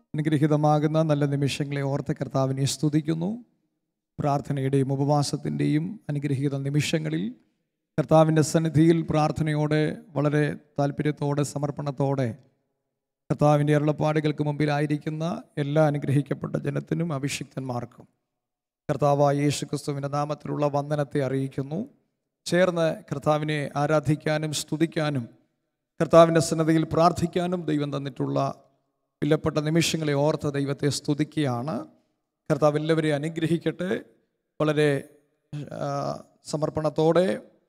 അനുഗ്രഹീതമാകുന്ന നല്ല നിമിഷങ്ങളെ ഓർത്ത് കർത്താവിനെ സ്തുതിക്കുന്നു പ്രാർത്ഥനയുടെയും ഉപവാസത്തിൻ്റെയും അനുഗ്രഹീത നിമിഷങ്ങളിൽ കർത്താവിൻ്റെ സന്നിധിയിൽ പ്രാർത്ഥനയോടെ വളരെ താല്പര്യത്തോടെ സമർപ്പണത്തോടെ കർത്താവിൻ്റെ അരുളപ്പാടുകൾക്ക് മുമ്പിലായിരിക്കുന്ന എല്ലാ അനുഗ്രഹിക്കപ്പെട്ട ജനത്തിനും അഭിഷിക്തന്മാർക്കും കർത്താവായ യേശു ക്രിസ്തുവിൻ്റെ നാമത്തിലുള്ള വന്ദനത്തെ അറിയിക്കുന്നു ചേർന്ന് കർത്താവിനെ ആരാധിക്കാനും സ്തുതിക്കാനും കർത്താവിൻ്റെ സന്നദ്ധയിൽ പ്രാർത്ഥിക്കാനും ദൈവം തന്നിട്ടുള്ള വിലപ്പെട്ട നിമിഷങ്ങളെ ഓർത്ത് ദൈവത്തെ സ്തുതിക്കുകയാണ് കർത്താവ് എല്ലാവരെയും അനുഗ്രഹിക്കട്ടെ വളരെ ആ, സമർപ്പണത്തോടെ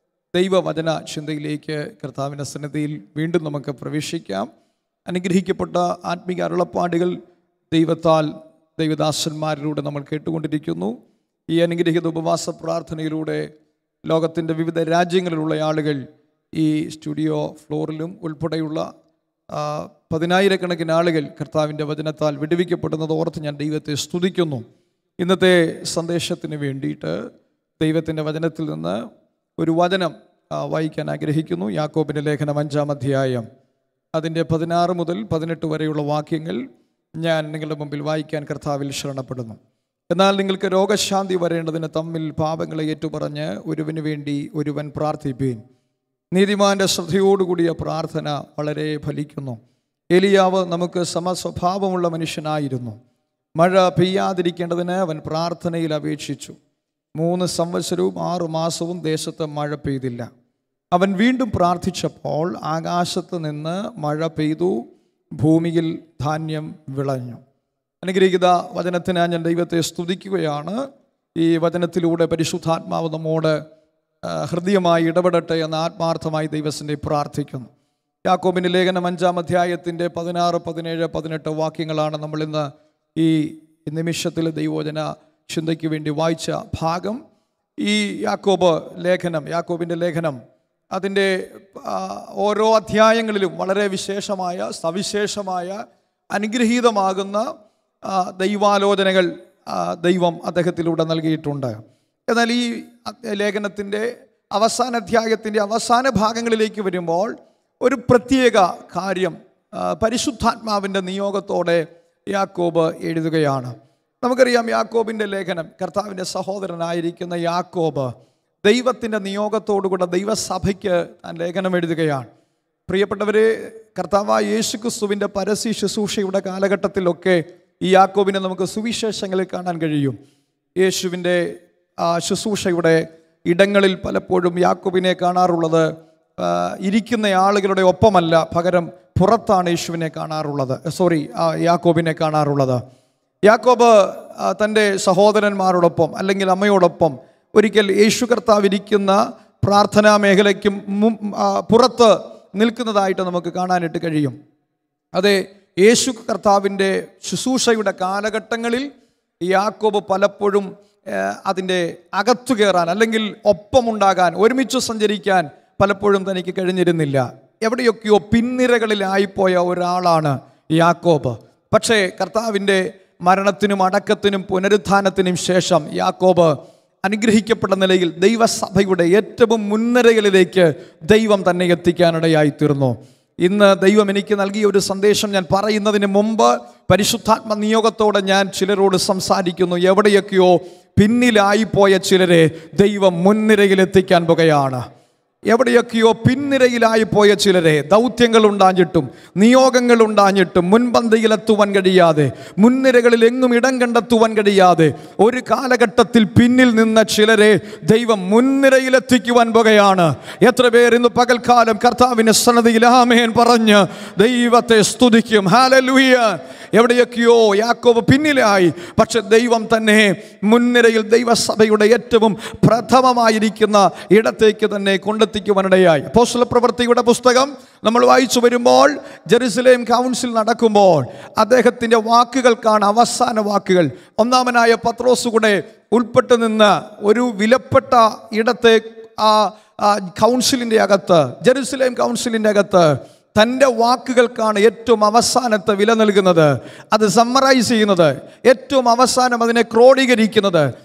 ദൈവവചന ചിന്തയിലേക്ക് കർത്താവിൻ്റെ സന്നിധിയിൽ വീണ്ടും നമുക്ക് പ്രവേശിക്കാം അനുഗ്രഹിക്കപ്പെട്ട ആത്മീക അരുളപ്പാടുകൾ ദൈവത്താൽ ദൈവദാസന്മാരിലൂടെ നമ്മൾ കേട്ടുകൊണ്ടിരിക്കുന്നു ഈ അനുഗ്രഹീത ഉപവാസ പ്രാർത്ഥനയിലൂടെ ലോകത്തിൻ്റെ വിവിധ രാജ്യങ്ങളിലുള്ള ആളുകൾ ഈ സ്റ്റുഡിയോ ഫ്ലോറിലും ഉൾപ്പെടെയുള്ള ആ, പതിനായിരക്കണക്കിന് ആളുകൾ കർത്താവിൻ്റെ വചനത്താൽ വിടുവിക്കപ്പെടുന്നത് ഓർത്ത് ഞാൻ ദൈവത്തെ സ്തുതിക്കുന്നു ഇന്നത്തെ സന്ദേശത്തിന് വേണ്ടിയിട്ട് ദൈവത്തിൻ്റെ വചനത്തിൽ നിന്ന് ഒരു വചനം ആ, വായിക്കാൻ ആഗ്രഹിക്കുന്നു യാക്കോബിൻ്റെ ലേഖനം അഞ്ചാം അധ്യായം അതിൻ്റെ പതിനാറ് മുതൽ പതിനെട്ട് വരെയുള്ള വാക്യങ്ങൾ ഞാൻ നിങ്ങളുടെ മുമ്പിൽ വായിക്കാൻ കർത്താവിൽ ശരണപ്പെടുന്നു എന്നാൽ നിങ്ങൾക്ക് രോഗശാന്തി വരേണ്ടതിന് തമ്മിൽ പാപങ്ങളെ ഏറ്റുപറഞ്ഞ് ഒരുവന് വേണ്ടി ഒരുവൻ പ്രാർത്ഥിപ്പീൻ നീതിമാന്റെ ശ്രദ്ധയോടുകൂടിയ പ്രാർത്ഥന വളരെ ഫലിക്കുന്നു എലിയാവ് നമുക്ക് സമസ്വഭാവമുള്ള മനുഷ്യനായിരുന്നു മഴ പെയ്യാതിരിക്കേണ്ടതിന് അവൻ പ്രാർത്ഥനയിൽ അപേക്ഷിച്ചു മൂന്ന് സംവത്സരവും ആറു മാസവും ദേശത്ത് മഴ പെയ്തില്ല അവൻ വീണ്ടും പ്രാർത്ഥിച്ചപ്പോൾ ആകാശത്ത് നിന്ന് മഴ പെയ്തു ഭൂമിയിൽ ധാന്യം വിളഞ്ഞു അനുഗ്രഹിത വചനത്തിന് ഞാൻ ദൈവത്തെ സ്തുതിക്കുകയാണ് ഈ വചനത്തിലൂടെ പരിശുദ്ധാത്മാവ് നമ്മോട് ആ, ഹൃദ്യമായി ഇടപെടട്ടെ എന്ന് ആത്മാർത്ഥമായി ദൈവത്തിൻ്റെ പ്രാർത്ഥിക്കുന്നു യാക്കോബിൻ്റെ ലേഖനം അഞ്ചാം അധ്യായത്തിൻ്റെ പതിനാറ് പതിനേഴ് പതിനെട്ട് വാക്യങ്ങളാണ് നമ്മൾ ഇന്ന് ഈ നിമിഷത്തിൽ ദൈവോചന ചിന്തയ്ക്ക് വേണ്ടി വായിച്ച ഭാഗം ഈ യാക്കോബ് ലേഖനം യാക്കോബിൻ്റെ ലേഖനം അതിൻ്റെ ആ, ഓരോ അധ്യായങ്ങളിലും വളരെ വിശേഷമായ സവിശേഷമായ അനുഗ്രഹീതമാകുന്ന ആ, ദൈവാലോചനകൾ ആ, ദൈവം അദ്ദേഹത്തിലൂടെ നൽകിയിട്ടുണ്ട് എന്നാൽ ഈ ലേഖനത്തിൻ്റെ അവസാന അധ്യായത്തിൻ്റെ അവസാന ഭാഗങ്ങളിലേക്ക് വരുമ്പോൾ ഒരു പ്രത്യേക കാര്യം ആ, പരിശുദ്ധാത്മാവിൻ്റെ നിയോഗത്തോടെ യാക്കോബ് എഴുതുകയാണ് നമുക്കറിയാം യാക്കോബിൻ്റെ ലേഖനം കർത്താവിൻ്റെ സഹോദരനായിരിക്കുന്ന യാക്കോബ് ദൈവത്തിൻ്റെ നിയോഗത്തോടുകൂടെ ദൈവസഭയ്ക്ക് താൻ ലേഖനം എഴുതുകയാണ് പ്രിയപ്പെട്ടവരെ കർത്താവായ യേശു ക്രിസ്തുവിൻ്റെ പരസ്യ ശുശ്രൂഷയുടെ കാലഘട്ടത്തിലൊക്കെ ഈ യാക്കോബിനെ നമുക്ക് സുവിശേഷങ്ങളിൽ കാണാൻ കഴിയും യേശുവിൻ്റെ ആ ശുശ്രൂഷയുടെ ഇടങ്ങളിൽ പലപ്പോഴും യാക്കോബിനെ കാണാറുള്ളത് ആ, ഇരിക്കുന്ന ആളുകളുടെ ഒപ്പമല്ല പകരം പുറത്താണ് യേശുവിനെ കാണാറുള്ളത് സോറി യാക്കോബിനെ കാണാറുള്ളത് യാക്കോബ് ആ, തൻ്റെ സഹോദരന്മാരോടൊപ്പം അല്ലെങ്കിൽ അമ്മയോടൊപ്പം ഒരിക്കൽ യേശു കർത്താവ് ഇരിക്കുന്ന പ്രാർത്ഥനാ മേഖലയ്ക്കും മും- ആ, പുറത്ത് നിൽക്കുന്നതായിട്ട് നമുക്ക് കാണാനായിട്ട് കഴിയും അതെ യേശു കർത്താവിൻ്റെ ശുശ്രൂഷയുടെ കാലഘട്ടങ്ങളിൽ യാക്കോബ് പലപ്പോഴും ഏഹ്, അതിൻ്റെ അകത്തു കയറാൻ അല്ലെങ്കിൽ ഒപ്പമുണ്ടാകാൻ ഒരുമിച്ച് സഞ്ചരിക്കാൻ പലപ്പോഴും തനിക്ക് കഴിഞ്ഞിരുന്നില്ല എവിടെയൊക്കെയോ പിൻനിരകളിലായിപ്പോയ ഒരാളാണ് യാക്കോബ് പക്ഷേ കർത്താവിൻ്റെ മരണത്തിനും അടക്കത്തിനും പുനരുത്ഥാനത്തിനും ശേഷം യാക്കോബ് അനുഗ്രഹിക്കപ്പെട്ട നിലയിൽ ദൈവസഭയുടെ ഏറ്റവും മുൻനിരകളിലേക്ക് ദൈവം തന്നെ എത്തിക്കാനിടയായി തീർന്നു ഇന്ന് ദൈവം എനിക്ക് നൽകിയ ഒരു സന്ദേശം ഞാൻ പറയുന്നതിന് മുമ്പ് പരിശുദ്ധാത്മ നിയോഗത്തോടെ ഞാൻ ചിലരോട് സംസാരിക്കുന്നു എവിടെയൊക്കെയോ പിന്നിലായി പോയ ചിലരെ ദൈവം മുൻനിരയിൽ എത്തിക്കാൻ പോകുകയാണ് എവിടെയൊക്കെയോ പിൻനിരയിലായി പോയ ചിലരെ ദൗത്യങ്ങൾ ഉണ്ടാഞ്ഞിട്ടും നിയോഗങ്ങൾ ഉണ്ടാഞ്ഞിട്ടും മുൻപന്തിയിലെത്തുവാൻ കഴിയാതെ മുൻനിരകളിൽ എങ്ങും ഇടം കണ്ടെത്തുവാൻ കഴിയാതെ ഒരു കാലഘട്ടത്തിൽ പിന്നിൽ നിന്ന ചിലരെ ദൈവം മുൻനിരയിലെത്തിക്കുവാൻ പോകുകയാണ് എത്ര പേർ ഇന്ന് പകൽക്കാലം കർത്താവിൻ്റെ സന്നദ്ധയിൽ ആമേൻ പറഞ്ഞ് ദൈവത്തെ സ്തുതിക്കും ഹാലലൂയ എവിടെയൊക്കെയോ യാക്കോബ് പിന്നിലായി പക്ഷെ ദൈവം തന്നെ മുൻനിരയിൽ ദൈവസഭയുടെ ഏറ്റവും പ്രഥമമായിരിക്കുന്ന ഇടത്തേക്ക് തന്നെ കൊണ്ടെത്തിക്കുവാനിടയായി അപ്പോസ്തല പ്രവൃത്തിയുടെ പുസ്തകം നമ്മൾ വായിച്ചു വരുമ്പോൾ ജെറുസലേം കൗൺസിൽ നടക്കുമ്പോൾ അദ്ദേഹത്തിൻ്റെ വാക്കുകൾക്കാണ് അവസാന വാക്കുകൾ ഒന്നാമനായ പത്രോസ് കൂടെ ഉൾപ്പെട്ട് നിന്ന് ഒരു വിലപ്പെട്ട ഇടത്തെ ആ ആ കൗൺസിലിൻ്റെ അകത്ത് ജെറുസലേം കൗൺസിലിൻ്റെ അകത്ത് തൻ്റെ വാക്കുകൾക്കാണ് ഏറ്റവും അവസാനത്തെ വില നൽകുന്നത് അത് സമ്മറൈസ് ചെയ്യുന്നത് ഏറ്റവും അവസാനം അതിനെ ക്രോഡീകരിക്കുന്നത്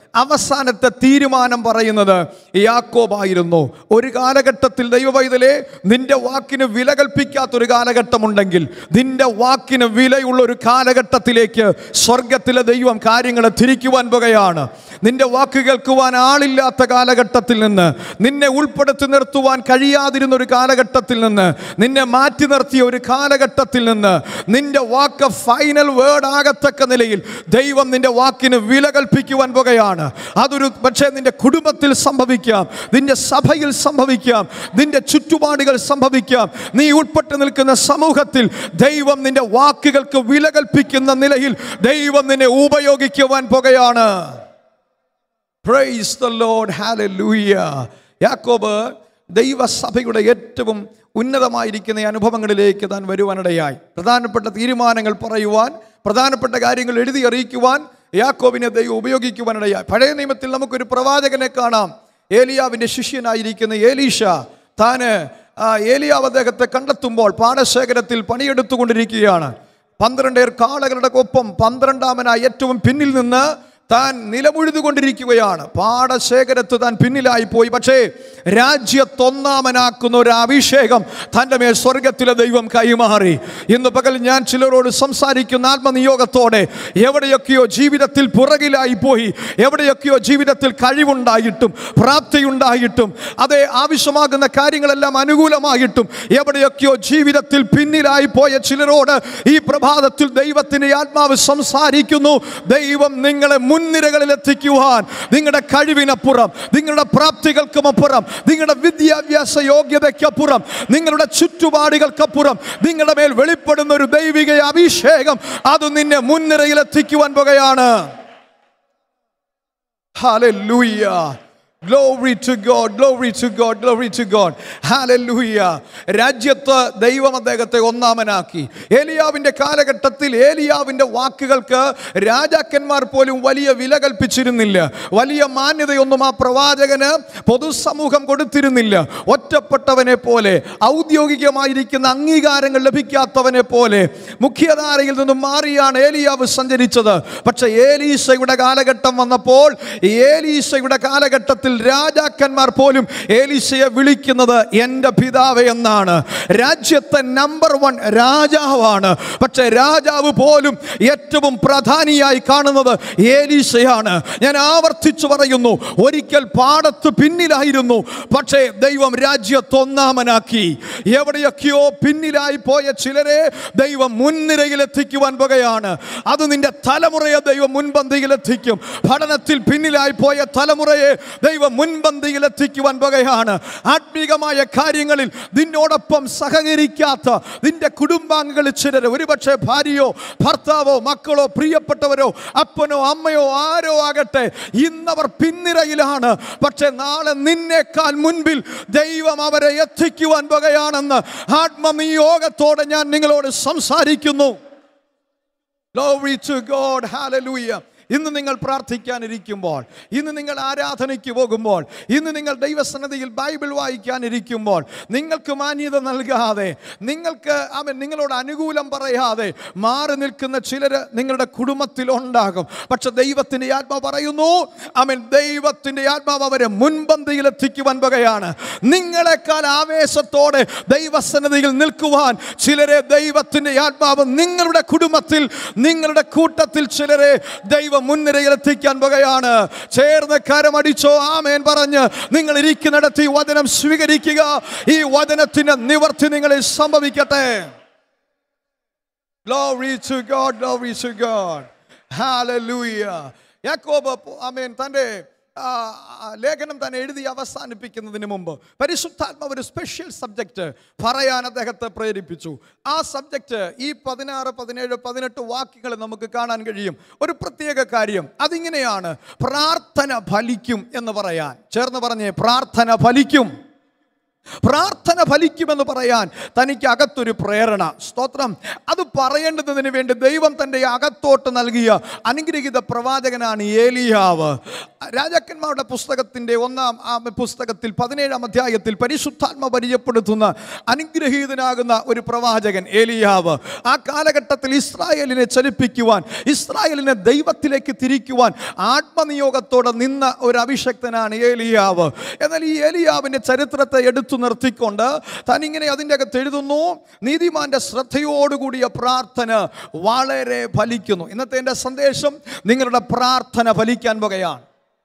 അവസാനത്തെ തീരുമാനം പറയുന്നത് യാക്കോബായിരുന്നു ഒരു കാലഘട്ടത്തിൽ ദൈവവൈതലെ നിന്റെ വാക്കിന് വില കൽപ്പിക്കാത്തൊരു കാലഘട്ടമുണ്ടെങ്കിൽ നിന്റെ വാക്കിന് വിലയുള്ള ഒരു കാലഘട്ടത്തിലേക്ക് സ്വർഗത്തിലെ ദൈവം കാര്യങ്ങളെ തിരിക്കുവാൻ പോകുകയാണ് നിന്റെ വാക്ക് കേൾക്കുവാൻ ആളില്ലാത്ത കാലഘട്ടത്തിൽ നിന്ന് നിന്നെ ഉൾപ്പെടുത്തി നിർത്തുവാൻ കഴിയാതിരുന്ന ഒരു കാലഘട്ടത്തിൽ നിന്ന് നിന്നെ മാറ്റി നിർത്തിയ ഒരു കാലഘട്ടത്തിൽ നിന്ന് നിന്റെ വാക്ക് ഫൈനൽ വേർഡ് ആകത്തക്ക നിലയിൽ ദൈവം നിന്റെ വാക്കിന് വില കൽപ്പിക്കുവാൻ പോകുകയാണ് അതൊരു പക്ഷേ നിന്റെ കുടുംബത്തിൽ സംഭവിക്കാം നിന്റെ സഭയിൽ സംഭവിക്കാം നിന്റെ ചുറ്റുപാടുകൾ സംഭവിക്കാം നീ ഉൾപ്പെട്ട് നിൽക്കുന്ന സമൂഹത്തിൽ ദൈവം നിന്റെ വാക്കുകൾക്ക് വില കൽപ്പിക്കുന്ന നിലയിൽ ദൈവം നിന്നെ ഉപയോഗിക്കുവാൻ പോകുകയാണ് പ്രൈസ് ദ ലോർഡ് ഹാലലൂയ യാക്കോബ് ദൈവസഭയുടെ ഏറ്റവും ഉന്നതമായിരിക്കുന്ന ഈ അനുഭവങ്ങളിലേക്ക് താൻ വരുവാനിടയായി പ്രധാനപ്പെട്ട തീരുമാനങ്ങൾ പറയുവാൻ പ്രധാനപ്പെട്ട കാര്യങ്ങൾ എഴുതി അറിയിക്കുവാൻ യാക്കോബിനെ ദൈവം ഉപയോഗിക്കുവാനിടയായി പഴയ നിയമത്തിൽ നമുക്കൊരു പ്രവാചകനെ കാണാം ഏലിയാവിൻ്റെ ശിഷ്യനായിരിക്കുന്ന ഏലീഷ താന് ആ ഏലിയാവ് അദ്ദേഹത്തെ കണ്ടെത്തുമ്പോൾ പാടശേഖരത്തിൽ പണിയെടുത്തുകൊണ്ടിരിക്കുകയാണ് പന്ത്രണ്ടേർ കാളകളുടെ ഒപ്പം പന്ത്രണ്ടാമനായി ഏറ്റവും പിന്നിൽ നിന്ന് താൻ നിലമുഴുതുകൊണ്ടിരിക്കുകയാണ് പാടശേഖരത്ത് താൻ പിന്നിലായി പോയി പക്ഷേ രാജ്യത്തൊന്നാമനാക്കുന്ന ഒരു അഭിഷേകം തൻ്റെ മേൽ സ്വർഗത്തിലെ ദൈവം കൈമാറി ഇന്ന് പകൽ ഞാൻ ചിലരോട് സംസാരിക്കുന്ന ആത്മനിയോഗത്തോടെ എവിടെയൊക്കെയോ ജീവിതത്തിൽ പുറകിലായി പോയി എവിടെയൊക്കെയോ ജീവിതത്തിൽ കഴിവുണ്ടായിട്ടും പ്രാപ്തിയുണ്ടായിട്ടും അതേ ആവശ്യമാകുന്ന കാര്യങ്ങളെല്ലാം അനുകൂലമായിട്ടും എവിടെയൊക്കെയോ ജീവിതത്തിൽ പിന്നിലായി പോയ ചിലരോട് ഈ പ്രഭാതത്തിൽ ദൈവത്തിൻ്റെ ആത്മാവ് സംസാരിക്കുന്നു ദൈവം നിങ്ങളെ മുൻനിരകളിൽ എത്തിക്കുവാൻ നിങ്ങളുടെ കഴിവിനപ്പുറം നിങ്ങളുടെ പ്രാപ്തികൾക്കും അപ്പുറം നിങ്ങളുടെ വിദ്യാഭ്യാസ യോഗ്യതയ്ക്കപ്പുറം നിങ്ങളുടെ ചുറ്റുപാടുകൾക്കപ്പുറം നിങ്ങളുടെ മേൽ വെളിപ്പെടുന്ന ഒരു ദൈവിക അഭിഷേകം അത് നിന്നെ മുൻനിരയിൽ എത്തിക്കുവാൻ പോകുകയാണ് Hallelujah. Glory to God, glory to God, glory to God. Hallelujah. രാജ്യത്ത് ദൈവം അദ്ദേഹത്തെ ഒന്നാമനാക്കി ഏലിയാവിൻ്റെ കാലഘട്ടത്തിൽ ഏലിയാവിൻ്റെ വാക്കുകൾക്ക് രാജാക്കന്മാർ പോലും വലിയ വില കൽപ്പിച്ചിരുന്നില്ല വലിയ മാന്യതയൊന്നും ആ പ്രവാചകന് പൊതുസമൂഹം കൊടുത്തിരുന്നില്ല ഒറ്റപ്പെട്ടവനെ പോലെ ഔദ്യോഗികമായിരിക്കുന്ന അംഗീകാരങ്ങൾ ലഭിക്കാത്തവനെ പോലെ മുഖ്യധാരയിൽ നിന്നും മാറിയാണ് ഏലിയാവ് സഞ്ചരിച്ചത് പക്ഷെ ഏലീശയുടെ കാലഘട്ടം വന്നപ്പോൾ ഏലീശയുടെ കാലഘട്ടത്തിൽ രാജാക്കന്മാർ പോലും ഏലീശയെ വിളിക്കുന്നത് എൻ്റെ പിതാവ് എന്നാണ് രാജ്യത്തെ നമ്പർ വൺ രാജാവാണ് പക്ഷെ രാജാവ് പോലും ഏറ്റവും പ്രധാനിയായി കാണുന്നത് ഏലീശയാണ് ഞാൻ ആവർത്തിച്ചു പറയുന്നു ഒരിക്കൽ പാടത്ത് പിന്നിലായിരുന്നു പക്ഷേ ദൈവം രാജ്യത്തൊന്നാമനാക്കി എവിടെയൊക്കെയോ പിന്നിലായി പോയ ചിലരെ ദൈവം മുൻനിരയിൽ എത്തിക്കുവാൻ പോകുകയാണ് അത് നിന്റെ തലമുറയെ ദൈവം മുൻപന്തിയിൽ എത്തിക്കും പഠനത്തിൽ പിന്നിലായി പോയ തലമുറയെ ദൈവം മുൻപന്തിയിൽ എത്തിക്കുവാൻ പോകുകയാണ് ആത്മീകമായ കാര്യങ്ങളിൽ നിന്നോടൊപ്പം സഹകരിക്കാത്ത നിന്റെ കുടുംബാംഗങ്ങളിൽ ചിലർ ഒരുപക്ഷെ ഭാര്യയോ ഭർത്താവോ മക്കളോ പ്രിയപ്പെട്ടവരോ അപ്പനോ അമ്മയോ ആരോ ആകട്ടെ ഇന്നവർ പിന്നിരയിലാണ് പക്ഷെ നാളെ നിന്നേക്കാൾ മുൻപിൽ ദൈവം അവരെ എത്തിക്കുവാൻ പോകുകയാണെന്ന് ആത്മനിയോഗത്തോടെ ഞാൻ നിങ്ങളോട് സംസാരിക്കുന്നു Glory to God. Hallelujah. ഇന്ന് നിങ്ങൾ പ്രാർത്ഥിക്കാനിരിക്കുമ്പോൾ ഇന്ന് നിങ്ങൾ ആരാധനയ്ക്ക് പോകുമ്പോൾ ഇന്ന് നിങ്ങൾ ദൈവസന്നതിയിൽ ബൈബിൾ വായിക്കാനിരിക്കുമ്പോൾ നിങ്ങൾക്ക് മാന്യത നൽകാതെ നിങ്ങൾക്ക് അവൻ നിങ്ങളോട് അനുകൂലം പറയാതെ മാറി നിൽക്കുന്ന ചിലർ നിങ്ങളുടെ കുടുംബത്തിലുണ്ടാകും പക്ഷെ ദൈവത്തിൻ്റെ ആത്മാവ് പറയുന്നു അവൻ ദൈവത്തിൻ്റെ ആത്മാവ് അവരെ മുൻപന്തിയിൽ എത്തിക്കുവാൻ വകയാണ് നിങ്ങളെക്കാൾ ആവേശത്തോടെ ദൈവസന്നതിയിൽ നിൽക്കുവാൻ ചിലരെ ദൈവത്തിൻ്റെ ആത്മാവ് നിങ്ങളുടെ കുടുംബത്തിൽ നിങ്ങളുടെ കൂട്ടത്തിൽ ചിലരെ ദൈവം മുൻനിരയിൽ എത്തിക്കാൻ വകയാണ് ചേർന്ന് കരമടിച്ചോ ആമേൻ പറഞ്ഞ് നിങ്ങൾ ഇരിക്കുന്നിടത്ത് ഈ വചനം സ്വീകരിക്കുക ഈ വചനത്തിന്റെ നിവർത്തി നിങ്ങളിൽ സംഭവിക്കട്ടെ Glory to God, glory to God. Hallelujah. യാക്കോബ് ആമേൻ തൻ്റെ ആ, ആ, ലേഖനം തന്നെ എഴുതി അവസാനിപ്പിക്കുന്നതിന് മുമ്പ് പരിശുദ്ധാത്മാവ് ഒരു സ്പെഷ്യൽ സബ്ജക്റ്റ് പറയാൻ അദ്ദേഹത്തെ പ്രേരിപ്പിച്ചു ആ സബ്ജക്റ്റ് ഈ പതിനാറ് പതിനേഴ് പതിനെട്ട് വാക്യങ്ങൾ നമുക്ക് കാണാൻ കഴിയും ഒരു പ്രത്യേക കാര്യം അതിങ്ങനെയാണ് പ്രാർത്ഥന ഫലിക്കും എന്ന് പറയാൻ ചേർന്ന് പറഞ്ഞേ പ്രാർത്ഥന ഫലിക്കും പ്രാർത്ഥന ഫലിക്കുമെന്ന് പറയാൻ തനിക്ക് അകത്തൊരു പ്രേരണ സ്തോത്രം അത് പറയേണ്ടതിന് വേണ്ടി ദൈവം തൻ്റെ അകത്തോട്ട് നൽകിയ അനുഗ്രഹീത പ്രവാചകനാണ് ഏലിയാവ് രാജാക്കന്മാരുടെ പുസ്തകത്തിൻ്റെ ഒന്നാം ആ പുസ്തകത്തിൽ പതിനേഴാം അധ്യായത്തിൽ പരിശുദ്ധാത്മ പരിചയപ്പെടുത്തുന്ന അനുഗ്രഹീതനാകുന്ന ഒരു പ്രവാചകൻ ഏലിയാവ് ആ കാലഘട്ടത്തിൽ ഇസ്രായേലിനെ ചലിപ്പിക്കുവാൻ ഇസ്രായേലിനെ ദൈവത്തിലേക്ക് തിരിക്കുവാൻ ആത്മനിയോഗത്തോടെ നിന്ന ഒരു അഭിഷക്തനാണ് ഏലിയാവ് എന്നാൽ ഈ ഏലിയാവിൻ്റെ ചരിത്രത്തെ എടുത്തു നിർത്തിക്കൊണ്ട് താൻ ഇങ്ങനെ അതിൻ്റെ അകത്ത് എഴുതുന്നു നീതിമാന്റെ ശ്രദ്ധയോടുകൂടിയ പ്രാർത്ഥന വളരെ ഫലിക്കുന്നു ഇന്നത്തെ എൻ്റെ സന്ദേശം നിങ്ങളുടെ പ്രാർത്ഥന ഫലിക്കാൻ പോകുകയാണ്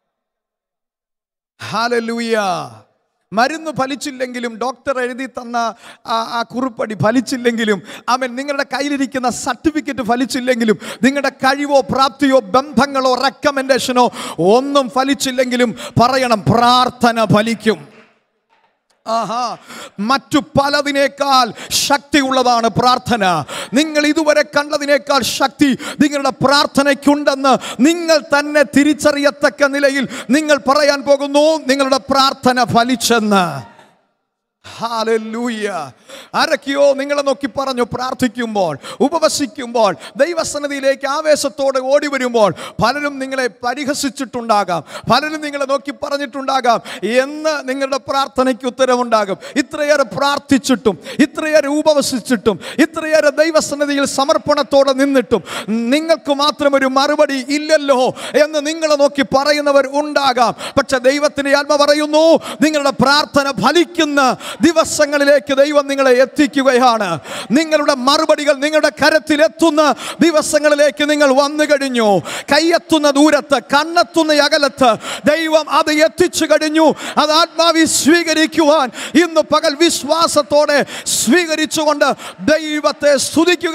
ഹാലലൂയ മരുന്ന് ഫലിച്ചില്ലെങ്കിലും ഡോക്ടർ എഴുതി തന്ന ആ ആ കുറിപ്പടി ഫലിച്ചില്ലെങ്കിലും അവൻ നിങ്ങളുടെ കയ്യിലിരിക്കുന്ന സർട്ടിഫിക്കറ്റ് ഫലിച്ചില്ലെങ്കിലും നിങ്ങളുടെ കഴിവോ പ്രാപ്തിയോ ബന്ധങ്ങളോ റെക്കമെൻഡേഷനോ ഒന്നും ഫലിച്ചില്ലെങ്കിലും പറയണം പ്രാർത്ഥന ഫലിക്കും ആഹാ മറ്റു പലതിനേക്കാൾ ശക്തിയുള്ളതാണ് പ്രാർത്ഥന നിങ്ങൾ ഇതുവരെ കണ്ടതിനേക്കാൾ ശക്തി നിങ്ങളുടെ പ്രാർത്ഥനയ്ക്കുണ്ടെന്ന് നിങ്ങൾ തന്നെ തിരിച്ചറിയത്തക്ക നിലയിൽ നിങ്ങൾ പറയാൻ പോകുന്നു നിങ്ങളുടെ പ്രാർത്ഥന ഫലിച്ചെന്ന് ഹാലൂയ്യ ആരൊക്കെയോ നിങ്ങളെ നോക്കി പറഞ്ഞു പ്രാർത്ഥിക്കുമ്പോൾ ഉപവസിക്കുമ്പോൾ ദൈവസന്നിധിയിലേക്ക് ആവേശത്തോടെ ഓടി വരുമ്പോൾ പലരും നിങ്ങളെ പരിഹസിച്ചിട്ടുണ്ടാകാം പലരും നിങ്ങളെ നോക്കി പറഞ്ഞിട്ടുണ്ടാകാം എന്ന് നിങ്ങളുടെ പ്രാർത്ഥനയ്ക്ക് ഉത്തരവുണ്ടാകും ഇത്രയേറെ പ്രാർത്ഥിച്ചിട്ടും ഇത്രയേറെ ഉപവസിച്ചിട്ടും ഇത്രയേറെ ദൈവസന്നിധിയിൽ സമർപ്പണത്തോടെ നിന്നിട്ടും നിങ്ങൾക്ക് മാത്രം ഒരു മറുപടി ഇല്ലല്ലോ എന്ന് നിങ്ങളെ നോക്കി പറയുന്നവർ ഉണ്ടാകാം പക്ഷെ ദൈവത്തിന്റെ ആത്മ പറയുന്നു നിങ്ങളുടെ പ്രാർത്ഥന ഫലിക്കുന്ന ദിവസങ്ങളിലേക്ക് ദൈവം നിങ്ങളെ എത്തിക്കുകയാണ് നിങ്ങളുടെ മറുപടികൾ നിങ്ങളുടെ കരത്തിലെത്തുന്ന ദിവസങ്ങളിലേക്ക് നിങ്ങൾ വന്നു കഴിഞ്ഞു കൈയെത്തുന്ന ദൂരത്ത് കണ്ണെത്തുന്ന അകലത്ത് ദൈവം അത് എത്തിച്ചു കഴിഞ്ഞു അത് ആത്മാവി സ്വീകരിക്കുവാൻ ഇന്ന് പകൽ വിശ്വാസത്തോടെ സ്വീകരിച്ചുകൊണ്ട് ദൈവത്തെ സ്തുതിക്കുക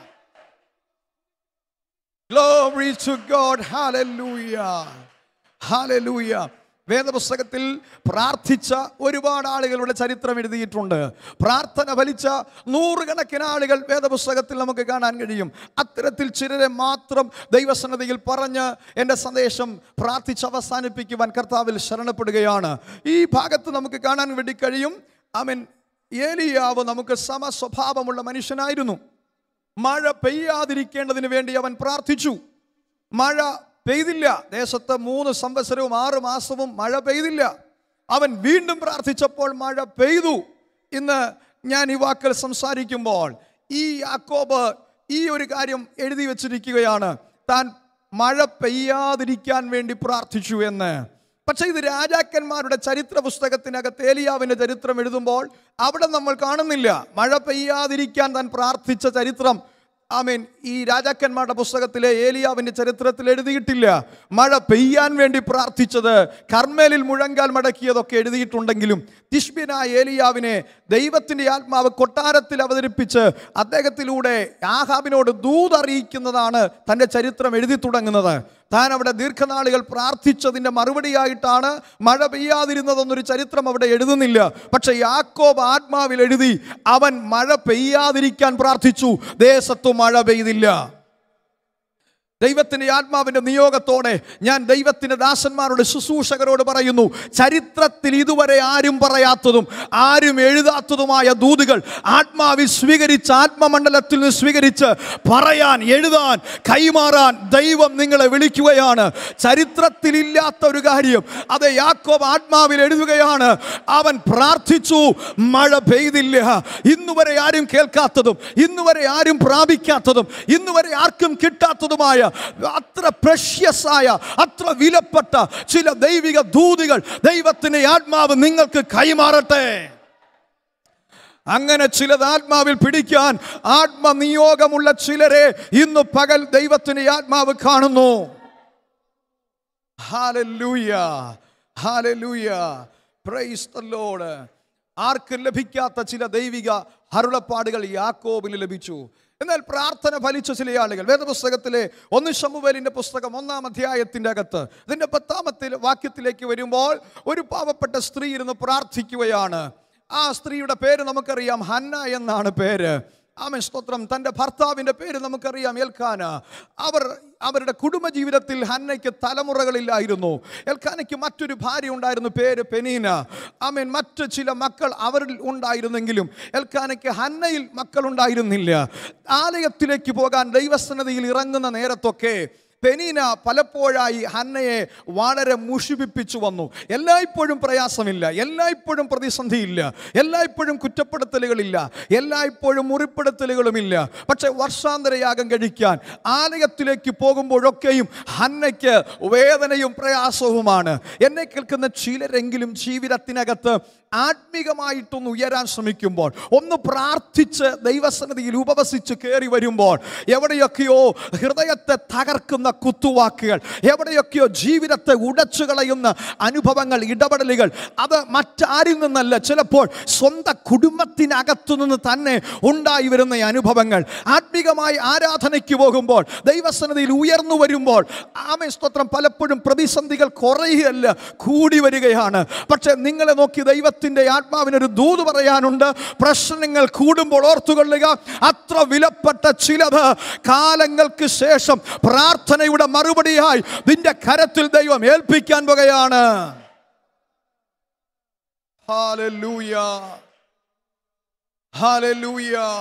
Glory to God. Hallelujah. Hallelujah. വേദപുസ്തകത്തിൽ പ്രാർത്ഥിച്ച ഒരുപാട് ആളുകളുടെ ചരിത്രം എഴുതിയിട്ടുണ്ട് പ്രാർത്ഥന ഫലിച്ച നൂറുകണക്കിന് ആളുകൾ വേദപുസ്തകത്തിൽ നമുക്ക് കാണാൻ കഴിയും അത്തരത്തിൽ ചിലരെ മാത്രം ദൈവസന്നതിയിൽ പറഞ്ഞ് എൻ്റെ സന്ദേശം പ്രാർത്ഥിച്ച് അവസാനിപ്പിക്കുവാൻ കർത്താവിൽ ശരണപ്പെടുകയാണ് ഈ ഭാഗത്ത് നമുക്ക് കാണാൻ വേണ്ടി കഴിയും അവൻ ഏലിയാവ് നമുക്ക് സമസ്വഭാവമുള്ള മനുഷ്യനായിരുന്നു മഴ പെയ്യാതിരിക്കേണ്ടതിന് വേണ്ടി അവൻ പ്രാർത്ഥിച്ചു മഴ പെയ്തില്ല ദേശത്ത് മൂന്ന് സംവത്സരവും ആറ് മാസവും മഴ പെയ്തില്ല അവൻ വീണ്ടും പ്രാർത്ഥിച്ചപ്പോൾ മഴ പെയ്തു ഇന്ന് ഞാൻ ഈ വാക്കുകൾ സംസാരിക്കുമ്പോൾ ഈ യാക്കോബ് ഈ ഒരു കാര്യം എഴുതി വച്ചിരിക്കുകയാണ് താൻ മഴ പെയ്യാതിരിക്കാൻ വേണ്ടി പ്രാർത്ഥിച്ചു എന്ന് പക്ഷെ ഇത് രാജാക്കന്മാരുടെ ചരിത്ര പുസ്തകത്തിനകത്ത് ഏലിയാവിന്റെ ചരിത്രം എഴുതുമ്പോൾ അവിടെ നമ്മൾ കാണുന്നില്ല മഴ പെയ്യാതിരിക്കാൻ താൻ പ്രാർത്ഥിച്ച ചരിത്രം ആമീൻ ഈ രാജാക്കന്മാരുടെ പുസ്തകത്തിലെ ഏലിയാവിന്റെ ചരിത്രത്തിൽ എഴുതിയിട്ടില്ല മഴ പെയ്യാൻ വേണ്ടി പ്രാർത്ഥിച്ചത് കർമ്മേലിൽ മുഴങ്കാൽ മടക്കിയതൊക്കെ എഴുതിയിട്ടുണ്ടെങ്കിലും തിഷ്ബിനായ ഏലിയാവിനെ ദൈവത്തിന്റെ ആത്മാവ് കൊട്ടാരത്തിൽ അവതരിപ്പിച്ച് അദ്ദേഹത്തിലൂടെ ആഹാബിനോട് ദൂതറിയിക്കുന്നതാണ് തൻ്റെ ചരിത്രം എഴുതി തുടങ്ങുന്നത് താൻ അവിടെ ദീർഘനാളുകൾ പ്രാർത്ഥിച്ചതിൻ്റെ മറുപടിയായിട്ടാണ് മഴ പെയ്യാതിരുന്നതെന്നൊരു ചരിത്രം അവിടെ എഴുതുന്നില്ല പക്ഷെ യാക്കോബ് ആത്മാവിൽ എഴുതി അവൻ മഴ പെയ്യാതിരിക്കാൻ പ്രാർത്ഥിച്ചു ദേശത്തു മഴ പെയ്തില്ല ദൈവത്തിന്റെ ആത്മാവിന്റെ നിയോഗത്തോടെ ഞാൻ ദൈവത്തിന്റെ ദാസന്മാരോട് ശുശ്രൂഷകരോട് പറയുന്നു ചരിത്രത്തിൽ ഇതുവരെ ആരും പറയാത്തതും ആരും എഴുതാത്തതുമായ ദൂതുകൾ ആത്മാവിൽ സ്വീകരിച്ച് ആത്മമണ്ഡലത്തിൽ നിന്ന് സ്വീകരിച്ച് പറയാൻ എഴുതാൻ കൈമാറാൻ ദൈവം നിങ്ങളെ വിളിക്കുകയാണ് ചരിത്രത്തിലില്ലാത്ത ഒരു കാര്യം അത് യാക്കോബ് ആത്മാവിൽ എഴുതുകയാണ് അവൻ പ്രാർത്ഥിച്ചു മഴ പെയ്തില്ല ഇന്നുവരെ ആരും കേൾക്കാത്തതും ഇന്നുവരെ ആരും പ്രാപിക്കാത്തതും ഇന്നുവരെ ആർക്കും കിട്ടാത്തതുമായ അത്ര പ്രഷ്യസായ അത്ര വിലപ്പെട്ട ചില ദൈവിക ദൂതികൾ ദൈവത്തിന്റെ ആത്മാവ് നിങ്ങൾക്ക് കൈമാറട്ടെ അങ്ങനെ ചിലത് ആത്മാവിൽ പിടിക്കാൻ ആത്മനിയോഗമുള്ള ചിലരെ ഇന്ന് പകൽ ദൈവത്തിന്റെ ആത്മാവ് കാണുന്നു hallelujah hallelujah praise the lord ആർക്കും ലഭിക്കാത്ത ചില ദൈവിക അരുളപ്പാടുകൾ യാക്കോബിന് ലഭിച്ചു എന്നാൽ പ്രാർത്ഥന ഫലിച്ച ചില ആളുകൾ വേദപുസ്തകത്തിലെ ഒന്ന് ശമുവേലിന്റെ പുസ്തകം ഒന്നാം അധ്യായത്തിന്റെ അകത്ത് ഇതിന്റെ പത്താമത്തെ വാക്യത്തിലേക്ക് വരുമ്പോൾ ഒരു പാവപ്പെട്ട സ്ത്രീ ഇരുന്ന് പ്രാർത്ഥിക്കുകയാണ് ആ സ്ത്രീയുടെ പേര് നമുക്കറിയാം ഹന്ന എന്നാണ് പേര് ആമൻ സ്തോത്രം തൻ്റെ ഭർത്താവിൻ്റെ പേര് നമുക്കറിയാം എൽക്കാന അവർ അവരുടെ കുടുംബജീവിതത്തിൽ ഹന്നയ്ക്ക് തലമുറകളില്ലായിരുന്നു എൽക്കാനയ്ക്ക് മറ്റൊരു ഭാര്യ ഉണ്ടായിരുന്നു പേര് പെനീന ആമേൻ മറ്റ് ചില മക്കൾ അവരിൽ ഉണ്ടായിരുന്നെങ്കിലും എൽക്കാനയ്ക്ക് ഹന്നയിൽ മക്കൾ ഉണ്ടായിരുന്നില്ല ആലയത്തിലേക്ക് പോകാൻ ദൈവസന്നതിയിൽ ഇറങ്ങുന്ന നേരത്തൊക്കെ പെനീന പലപ്പോഴായി ഹന്നയെ വളരെ മുഷിപ്പിച്ചു വന്നു എല്ലായ്പ്പോഴും പ്രയാസമില്ല എല്ലായ്പ്പോഴും പ്രതിസന്ധിയില്ല എല്ലായ്പ്പോഴും കുറ്റപ്പെടുത്തലുകളില്ല എല്ലായ്പ്പോഴും മുറിപ്പെടുത്തലുകളുമില്ല പക്ഷെ വർഷാന്തരയാഗം കഴിക്കാൻ ആലയത്തിലേക്ക് പോകുമ്പോഴൊക്കെയും ഹന്നയ്ക്ക് വേദനയും പ്രയാസവുമാണ് എന്നെ കേൾക്കുന്ന ചിലരെങ്കിലും ജീവിതത്തിനകത്ത് ആത്മീകമായിട്ടൊന്ന് ഉയരാൻ ശ്രമിക്കുമ്പോൾ ഒന്ന് പ്രാർത്ഥിച്ച് ദൈവസന്നിധിയിൽ ഉപവസിച്ച് കയറി വരുമ്പോൾ എവിടെയൊക്കെയോ ഹൃദയത്തെ തകർക്കുന്ന കുത്തുവാക്കുകൾ എവിടെയൊക്കെയോ ജീവിതത്തെ ഉടച്ചു കളയുന്ന അനുഭവങ്ങൾ ഇടപെടലുകൾ അത് മറ്റാരിൽ നിന്നല്ല ചിലപ്പോൾ സ്വന്തം കുടുംബത്തിനകത്തു നിന്ന് തന്നെ ഉണ്ടായി വരുന്ന ഈ അനുഭവങ്ങൾ ആത്മീകമായി ആരാധനയ്ക്ക് പോകുമ്പോൾ ദൈവസന്നിധിയിൽ ഉയർന്നു വരുമ്പോൾ ആമേ സ്തോത്രം പലപ്പോഴും പ്രതിസന്ധികൾ കുറയുകയല്ല കൂടി വരികയാണ് പക്ഷെ നിങ്ങളെ നോക്കി ദൈവത്തിൻ്റെ ആത്മാവിനൊരു ദൂത് പറയാനുണ്ട് പ്രശ്നങ്ങൾ കൂടുമ്പോൾ ഓർത്തുകൊള്ളുക അത്ര വിലപ്പെട്ട ചിലത് കാലങ്ങൾക്ക് ശേഷം പ്രാർത്ഥനയുടെ മറുപടിയായി നിന്റെ കരത്തിൽ ദൈവം ഏൽപ്പിക്കാൻ പോകുകയാണ് Hallelujah. Hallelujah.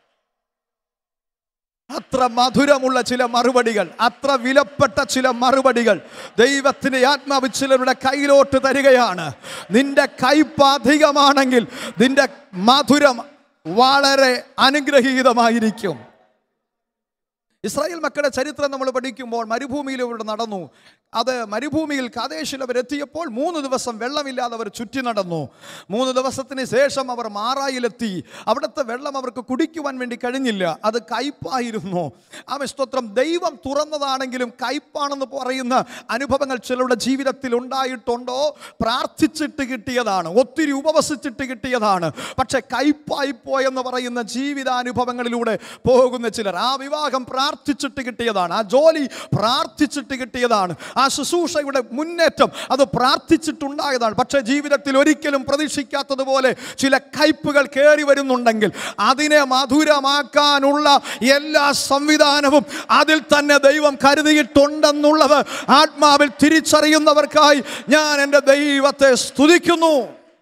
അത്ര മധുരമുള്ള ചില മറുപടികൾ അത്ര വിലപ്പെട്ട ചില മറുപടികൾ ദൈവത്തിന്റെ ആത്മാവ് ചിലരുടെ കയ്യിലോട്ട് തരികയാണ് നിന്റെ കയ്പ് അധികമാണെങ്കിൽ നിന്റെ മധുരം വളരെ അനുഗ്രഹീതമായിരിക്കും ഇസ്രായേൽ മക്കളുടെ ചരിത്രം നമ്മൾ പഠിക്കുമ്പോൾ മരുഭൂമിയിലൂടെ നടന്നു അത് മരുഭൂമിയിൽ കാദേശിൽ അവർ എത്തിയപ്പോൾ മൂന്ന് ദിവസം വെള്ളമില്ലാതെ അവർ ചുറ്റി നടന്നു മൂന്ന് ദിവസത്തിന് ശേഷം അവർ മാറായിലെത്തി അവിടുത്തെ വെള്ളം അവർക്ക് കുടിക്കുവാൻ വേണ്ടി കഴിഞ്ഞില്ല അത് കയ്പായിരുന്നു ആ സ്തോത്രം ദൈവം തുറന്നതാണെങ്കിലും കയ്പാണെന്ന് പറയുന്ന അനുഭവങ്ങൾ ചിലരുടെ ജീവിതത്തിൽ ഉണ്ടായിട്ടുണ്ടോ പ്രാർത്ഥിച്ചിട്ട് കിട്ടിയതാണ് ഒത്തിരി ഉപവസിച്ചിട്ട് കിട്ടിയതാണ് പക്ഷെ കയ്പായി പോയെന്ന് പറയുന്ന ജീവിതാനുഭവങ്ങളിലൂടെ പോകുന്ന ചിലർ ആ വിവാഹം പ്രാർത്ഥിച്ചിട്ട് കിട്ടിയതാണ് ആ ജോലി പ്രാർത്ഥിച്ചിട്ട് കിട്ടിയതാണ് ആ ശുശ്രൂഷയുടെ മുന്നേറ്റം അത് പ്രാർത്ഥിച്ചിട്ടുണ്ടായതാണ് പക്ഷേ ജീവിതത്തിൽ ഒരിക്കലും പ്രതീക്ഷിക്കാത്തതുപോലെ ചില കയ്പുകൾ കയറി വരുന്നുണ്ടെങ്കിൽ അതിനെ മധുരമാക്കാനുള്ള എല്ലാ സംവിധാനവും അതിൽ തന്നെ ദൈവം കരുതിയിട്ടുണ്ടെന്നുള്ളത് ആത്മാവിൽ തിരിച്ചറിയുന്നവർക്കായി ഞാൻ എൻ്റെ ദൈവത്തെ സ്തുതിക്കുന്നു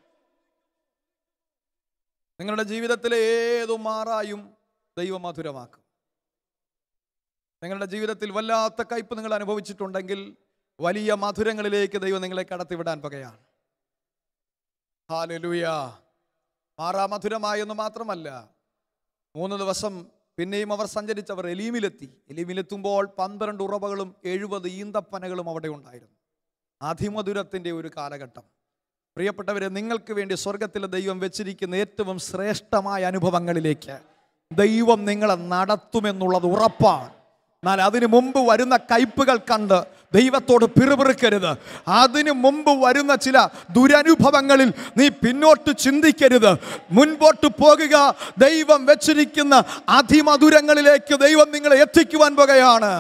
നിങ്ങളുടെ ജീവിതത്തിലെ ഏതു മാറായും ദൈവം മധുരമാക്കും നിങ്ങളുടെ ജീവിതത്തിൽ വല്ലാത്ത കയ്പ് നിങ്ങൾ അനുഭവിച്ചിട്ടുണ്ടെങ്കിൽ വലിയ മധുരങ്ങളിലേക്ക് ദൈവം നിങ്ങളെ കടത്തിവിടാൻ പകയാണ് ഹാലലുയ മാറാ മധുരമായെന്ന് മാത്രമല്ല മൂന്ന് ദിവസം പിന്നെയും അവർ സഞ്ചരിച്ചവർ എലീമിലെത്തി എലീമിലെത്തുമ്പോൾ പന്ത്രണ്ട് ഉറവകളും എഴുപത് ഈന്തപ്പനകളും അവിടെ ഉണ്ടായിരുന്നു അതിമധുരത്തിൻ്റെ ഒരു കാലഘട്ടം പ്രിയപ്പെട്ടവരെ നിങ്ങൾക്ക് വേണ്ടി സ്വർഗത്തിലെ ദൈവം വെച്ചിരിക്കുന്ന ഏറ്റവും ശ്രേഷ്ഠമായ അനുഭവങ്ങളിലേക്ക് ദൈവം നിങ്ങളെ നടത്തുമെന്നുള്ളത് ഉറപ്പാണ് എന്നാൽ അതിനു മുമ്പ് വരുന്ന കയ്പുകൾ കണ്ട് ദൈവത്തോട് പിറുപിറുക്കരുത് അതിനു മുമ്പ് വരുന്ന ചില ദുരനുഭവങ്ങളിൽ നീ പിന്നോട്ട് ചിന്തിക്കരുത് മുൻപോട്ട് പോകുക ദൈവം വെച്ചിരിക്കുന്ന അതിമധുരങ്ങളിലേക്ക് ദൈവം നിങ്ങളെ എത്തിക്കുവാൻ പോകുകയാണ്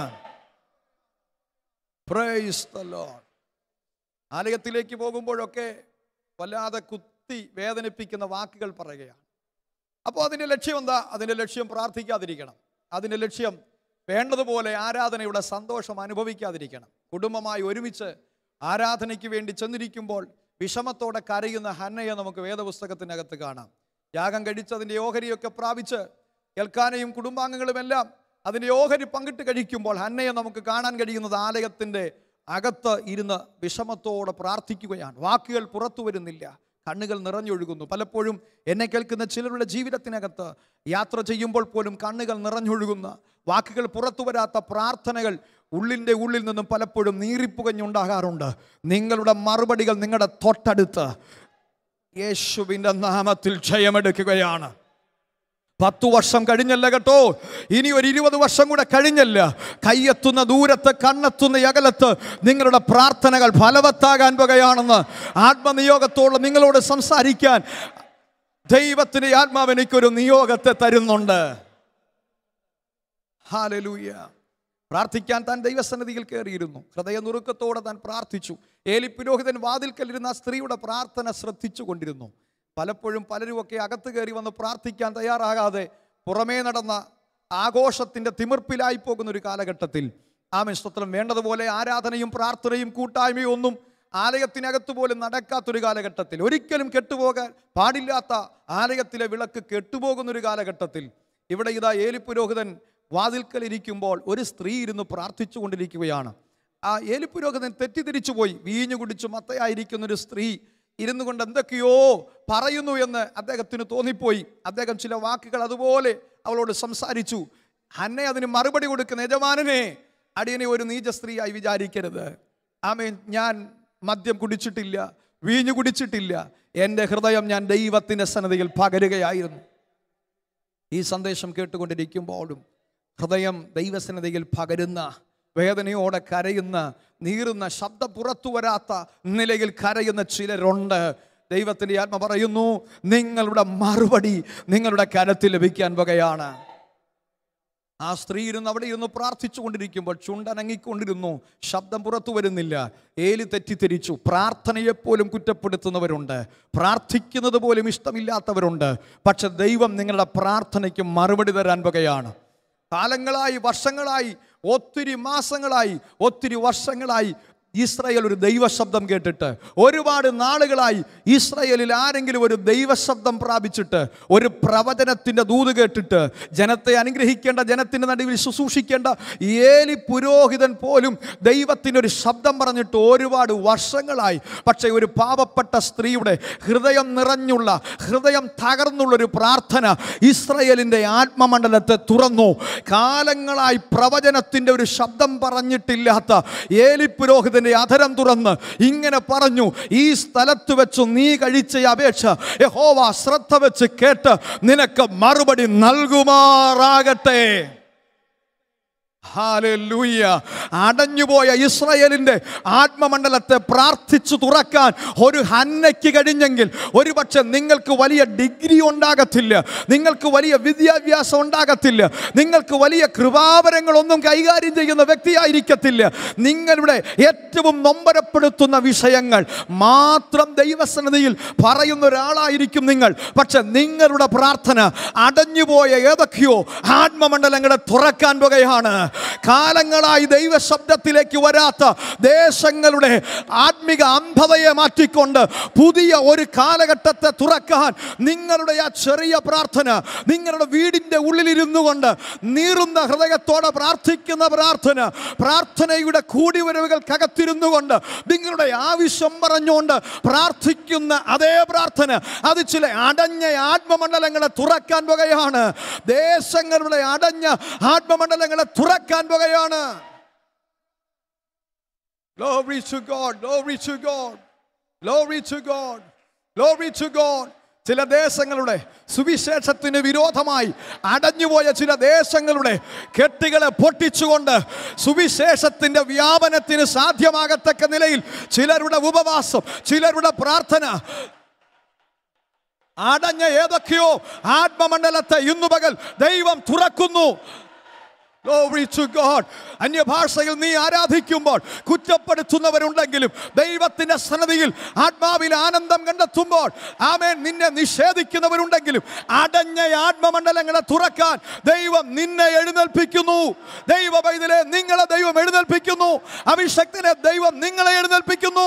Praise the Lord. ആലയത്തിലേക്ക് പോകുമ്പോഴൊക്കെ വല്ലാതെ കുത്തി വേദനിപ്പിക്കുന്ന വാക്കുകൾ പറയുകയാണ് അപ്പോൾ അതിൻ്റെ ലക്ഷ്യം എന്താ അതിൻ്റെ ലക്ഷ്യം പ്രാർത്ഥിക്കാതിരിക്കണം അതിൻ്റെ ലക്ഷ്യം വേണ്ടതുപോലെ ആരാധനയുടെ സന്തോഷം അനുഭവിക്കാതിരിക്കണം കുടുംബമായി ഒരുമിച്ച് ആരാധനയ്ക്ക് വേണ്ടി ചെന്നിരിക്കുമ്പോൾ വിഷമത്തോടെ കരയുന്ന ഹന്നയെ നമുക്ക് വേദപുസ്തകത്തിനകത്ത് കാണാം യാഗം കഴിച്ചതിൻ്റെ ഓഹരിയൊക്കെ പ്രാപിച്ച് കേൾക്കാനെയും കുടുംബാംഗങ്ങളുമെല്ലാം അതിൻ്റെ ഓഹരി പങ്കിട്ട് കഴിക്കുമ്പോൾ ഹന്നയെ നമുക്ക് കാണാൻ കഴിയുന്നത് ആലയത്തിൻ്റെ അകത്ത് ഇരുന്ന് വിഷമത്തോടെ പ്രാർത്ഥിക്കുകയാണ് വാക്കുകൾ പുറത്തു വരുന്നില്ല കണ്ണുകൾ നിറഞ്ഞൊഴുകുന്നു പലപ്പോഴും എന്നെ കേൾക്കുന്ന ചിലരുടെ ജീവിതത്തിനകത്ത് യാത്ര ചെയ്യുമ്പോൾ പോലും കണ്ണുകൾ നിറഞ്ഞൊഴുകുന്ന വാക്കുകൾ പുറത്തു വരാത്ത പ്രാർത്ഥനകൾ ഉള്ളിൻ്റെ ഉള്ളിൽ നിന്നും പലപ്പോഴും നീറിപ്പുകഞ്ഞുണ്ടാകാറുണ്ട് നിങ്ങളുടെ മറുപടികൾ നിങ്ങളുടെ തൊട്ടടുത്ത് യേശുവിൻ്റെ നാമത്തിൽ ജയമെടുക്കുകയാണ് പത്തു വർഷം കഴിഞ്ഞല്ല കേട്ടോ ഇനി ഒരു ഇരുപത് വർഷം കൂടെ കഴിഞ്ഞല്ല കയ്യെത്തുന്ന ദൂരത്ത് കണ്ണെത്തുന്ന അകലത്ത് നിങ്ങളുടെ പ്രാർത്ഥനകൾ ഫലവത്താകാൻ വകയാണെന്ന് ആത്മനിയോഗത്തോടെ നിങ്ങളോട് സംസാരിക്കാൻ ദൈവത്തിന്റെ ആത്മാവ് എനിക്കൊരു നിയോഗത്തെ തരുന്നുണ്ട് ഹാലലൂയ പ്രാർത്ഥിക്കാൻ താൻ ദൈവസന്നിധിയിൽ കയറിയിരുന്നു ഹൃദയ നുറുക്കത്തോടെ താൻ പ്രാർത്ഥിച്ചു ഏലി പുരോഹിതൻ വാതിൽക്കലിരുന്ന ആ സ്ത്രീയുടെ പ്രാർത്ഥന ശ്രദ്ധിച്ചു കൊണ്ടിരുന്നു പലപ്പോഴും പലരുമൊക്കെ അകത്ത് കയറി വന്ന് പ്രാർത്ഥിക്കാൻ തയ്യാറാകാതെ പുറമേ നടന്ന ആഘോഷത്തിൻ്റെ തിമിർപ്പിലായി പോകുന്ന ഒരു കാലഘട്ടത്തിൽ ആമൻ സ്തോത്രം വേണ്ടതുപോലെ ആരാധനയും പ്രാർത്ഥനയും കൂട്ടായ്മയും ഒന്നും ആലയത്തിനകത്ത് പോലും നടക്കാത്തൊരു കാലഘട്ടത്തിൽ ഒരിക്കലും കെട്ടുപോകാൻ പാടില്ലാത്ത ആലയത്തിലെ വിളക്ക് കെട്ടുപോകുന്ന ഒരു കാലഘട്ടത്തിൽ ഇവിടെ ഇതാ ഏലി പുരോഹിതൻ വാതിൽക്കൽ ഇരിക്കുമ്പോൾ ഒരു സ്ത്രീ ഇരുന്ന് പ്രാർത്ഥിച്ചു കൊണ്ടിരിക്കുകയാണ് ആ ഏലി പുരോഹിതൻ തെറ്റിദ്ധരിച്ചു പോയി വീഞ്ഞു കുടിച്ചു മത്തയായിരിക്കുന്ന ഒരു സ്ത്രീ ഇരുന്നു കൊണ്ട് എന്തൊക്കെയോ പറയുന്നു എന്ന് അദ്ദേഹത്തിന് തോന്നിപ്പോയി അദ്ദേഹം ചില വാക്കുകൾ അതുപോലെ അവളോട് സംസാരിച്ചു അന്നെ അതിന് മറുപടി കൊടുക്കുന്ന യജമാനനെ അടിയനെ ഒരു നീച സ്ത്രീയായി വിചാരിക്കരുത് ആമേൻ ഞാൻ മദ്യം കുടിച്ചിട്ടില്ല വീഞ്ഞു കുടിച്ചിട്ടില്ല എൻ്റെ ഹൃദയം ഞാൻ ദൈവത്തിൻ്റെ സന്നദ്ധയിൽ പകരുകയായിരുന്നു ഈ സന്ദേശം കേട്ടുകൊണ്ടിരിക്കുമ്പോഴും ഹൃദയം ദൈവസന്നതയിൽ പകരുന്ന വേദനയോടെ കരയുന്ന നീറുന്ന ശബ്ദം പുറത്തു വരാത്ത നിലയിൽ കരയുന്ന ചിലരുണ്ട് ദൈവത്തിൻ്റെ ആത്മ പറയുന്നു നിങ്ങളുടെ മറുപടി നിങ്ങളുടെ കരത്തിൽ ലഭിക്കാൻ വകയാണ് ആ സ്ത്രീ ഇരുന്ന് അവിടെ ഇരുന്ന് പ്രാർത്ഥിച്ചു കൊണ്ടിരിക്കുമ്പോൾ ചുണ്ടനങ്ങിക്കൊണ്ടിരുന്നു ശബ്ദം പുറത്തു വരുന്നില്ല ഏലി തെറ്റിദ്ധരിച്ചു പ്രാർത്ഥനയെപ്പോലും കുറ്റപ്പെടുത്തുന്നവരുണ്ട് പ്രാർത്ഥിക്കുന്നത് പോലും ഇഷ്ടമില്ലാത്തവരുണ്ട് പക്ഷെ ദൈവം നിങ്ങളുടെ പ്രാർത്ഥനയ്ക്ക് മറുപടി തരാൻ വകയാണ് കാലങ്ങളായി വർഷങ്ങളായി ഒത്തിരി മാസങ്ങളായി ഒത്തിരി വർഷങ്ങളായി ഇസ്രായേൽ ഒരു ദൈവശബ്ദം കേട്ടിട്ട് ഒരുപാട് നാളുകളായി ഇസ്രായേലിൽ ആരെങ്കിലും ഒരു ദൈവശബ്ദം പ്രാപിച്ചിട്ട് ഒരു പ്രവചനത്തിൻ്റെ ദൂത് കേട്ടിട്ട് ജനത്തെ അനുഗ്രഹിക്കേണ്ട ജനത്തിൻ്റെ നടുവിൽ ശുശ്രൂഷിക്കേണ്ട ഏലി പുരോഹിതൻ പോലും ദൈവത്തിൻ്റെ ഒരു ശബ്ദം പറഞ്ഞിട്ട് ഒരുപാട് വർഷങ്ങളായി പക്ഷേ ഒരു പാവപ്പെട്ട സ്ത്രീയുടെ ഹൃദയം നിറഞ്ഞുള്ള ഹൃദയം തകർന്നുള്ളൊരു പ്രാർത്ഥന ഇസ്രയേലിൻ്റെ ആത്മമണ്ഡലത്തെ തുറന്നു കാലങ്ങളായി പ്രവചനത്തിൻ്റെ ഒരു ശബ്ദം പറഞ്ഞിട്ടില്ലാത്ത ഏലി പുരോഹിതന്റെ അധരം തുറന്ന് ഇങ്ങനെ പറഞ്ഞു ഈ സ്ഥലത്ത് വെച്ച് നീ കഴിച്ച ഈ അപേക്ഷ യഹോവ ശ്രദ്ധ വെച്ച് കേട്ട് നിനക്ക് മറുപടി നൽകുമാറാകട്ടെ ഹാലൂയ്യ അടഞ്ഞുപോയ ഇസ്രായേലിന്റെ ആത്മമണ്ഡലത്തെ പ്രാർത്ഥിച്ചു തുറക്കാൻ ഒരു ഹന്നയ്ക്ക് കഴിഞ്ഞെങ്കിൽ ഒരുപക്ഷെ നിങ്ങൾക്ക് വലിയ ഡിഗ്രി ഉണ്ടാകത്തില്ല നിങ്ങൾക്ക് വലിയ വിദ്യാഭ്യാസം ഉണ്ടാകത്തില്ല നിങ്ങൾക്ക് വലിയ കൃപാവരങ്ങളൊന്നും കൈകാര്യം ചെയ്യുന്ന വ്യക്തിയായിരിക്കത്തില്ല നിങ്ങളുടെ ഏറ്റവും നൊമ്പരപ്പെടുത്തുന്ന വിഷയങ്ങൾ മാത്രം ദൈവസന്നിധിയിൽ പറയുന്ന ഒരാളായിരിക്കും നിങ്ങൾ പക്ഷെ നിങ്ങളുടെ പ്രാർത്ഥന അടഞ്ഞുപോയ ഏതൊക്കെയോ ആത്മമണ്ഡലങ്ങളെ തുറക്കാൻ വകയാണ് കാലങ്ങളായി ദൈവശബ്ദത്തിലേക്ക് വരാത്ത ദേശങ്ങളുടെ ആത്മിക അന്ധതയെ മാറ്റിക്കൊണ്ട് പുതിയ ഒരു കാലഘട്ടത്തെ തുറക്കാൻ നിങ്ങളുടെ ആ ചെറിയ പ്രാർത്ഥന നിങ്ങളുടെ വീടിൻ്റെ ഉള്ളിലിരുന്നു കൊണ്ട് നീറുന്ന ഹൃദയത്തോടെ പ്രാർത്ഥിക്കുന്ന പ്രാർത്ഥന പ്രാർത്ഥനയുടെ കൂടിവരവുകൾക്കകത്തിരുന്നു കൊണ്ട് നിങ്ങളുടെ ആവശ്യം പറഞ്ഞുകൊണ്ട് പ്രാർത്ഥിക്കുന്ന അതേ പ്രാർത്ഥന അത് ചില അടഞ്ഞ ആത്മമണ്ഡലങ്ങളെ തുറക്കാൻ വകയാണ് ദേശങ്ങളുടെ അടഞ്ഞ ആത്മമണ്ഡലങ്ങളെ തുറക്കാൻ വകയാണ് Glory to God, glory to God, glory to God, glory to God. ചില ദേശങ്ങളുടെ സുവിശേഷത്തിന് വിരോധമായി അടഞ്ഞുപോയ ചില ദേശങ്ങളുടെ കെട്ടുകളെ പൊട്ടിച്ചുകൊണ്ട് സുവിശേഷത്തിന്റെ വ്യാപനത്തിന് സാധ്യമാകത്തക്ക നിലയിൽ ചിലരുടെ ഉപവാസം ചിലരുടെ പ്രാർത്ഥന അടഞ്ഞ ഏതൊക്കെയോ ആത്മമണ്ഡലത്തെ ഇന്നു പകൽ ദൈവം തുറക്കുന്നു Glory to God. അന്യഭാഷയിൽ നീ ആരാധിക്കുമ്പോൾ കുറ്റപ്പെടുത്തുന്നവരുണ്ടെങ്കിലും ദൈവത്തിന്റെ സന്നദ്ധിയിൽ ആത്മാവിൽ ആനന്ദം കണ്ടെത്തുമ്പോൾ ആമേൻ നിന്നെ നിഷേധിക്കുന്നവരുണ്ടെങ്കിലും അടഞ്ഞ ആത്മമണ്ഡലങ്ങളെ തുറക്കാൻ ദൈവം നിന്നെ എഴുന്നേൽപ്പിക്കുന്നു ദൈവ പൈതലെ നിങ്ങളെ ദൈവം എഴുന്നേൽപ്പിക്കുന്നു അഭിഷക്തനെ ദൈവം നിങ്ങളെ എഴുന്നേൽപ്പിക്കുന്നു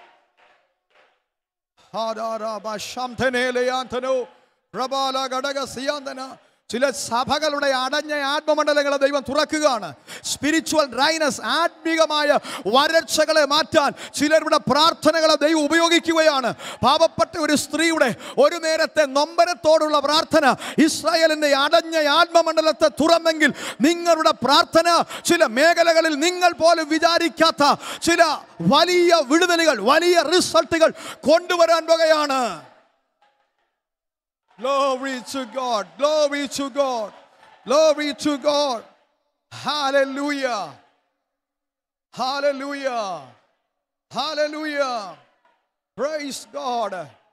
ചില സഭകളുടെ അടഞ്ഞ ആത്മമണ്ഡലങ്ങളെ ദൈവം തുറക്കുകയാണ് സ്പിരിച്വൽ ഡ്രൈനസ് ആത്മീകമായ വരൾച്ചകളെ മാറ്റാൻ ചിലരുടെ പ്രാർത്ഥനകളെ ദൈവം ഉപയോഗിക്കുകയാണ് പാവപ്പെട്ട ഒരു സ്ത്രീയുടെ ഒരു നേരത്തെ നൊമ്പരത്തോടുള്ള പ്രാർത്ഥന ഇസ്രായേലിന്റെ അടഞ്ഞ ആത്മമണ്ഡലത്തെ തുറന്നെങ്കിൽ നിങ്ങളുടെ പ്രാർത്ഥന ചില മേഖലകളിൽ നിങ്ങൾ പോലും വിചാരിക്കാത്ത ചില വലിയ വിടുതലുകൾ വലിയ റിസൾട്ടുകൾ കൊണ്ടുവരാൻ വകയാണ് Glory to God. Glory to God. Glory to God. Hallelujah. Hallelujah. Hallelujah. Praise God.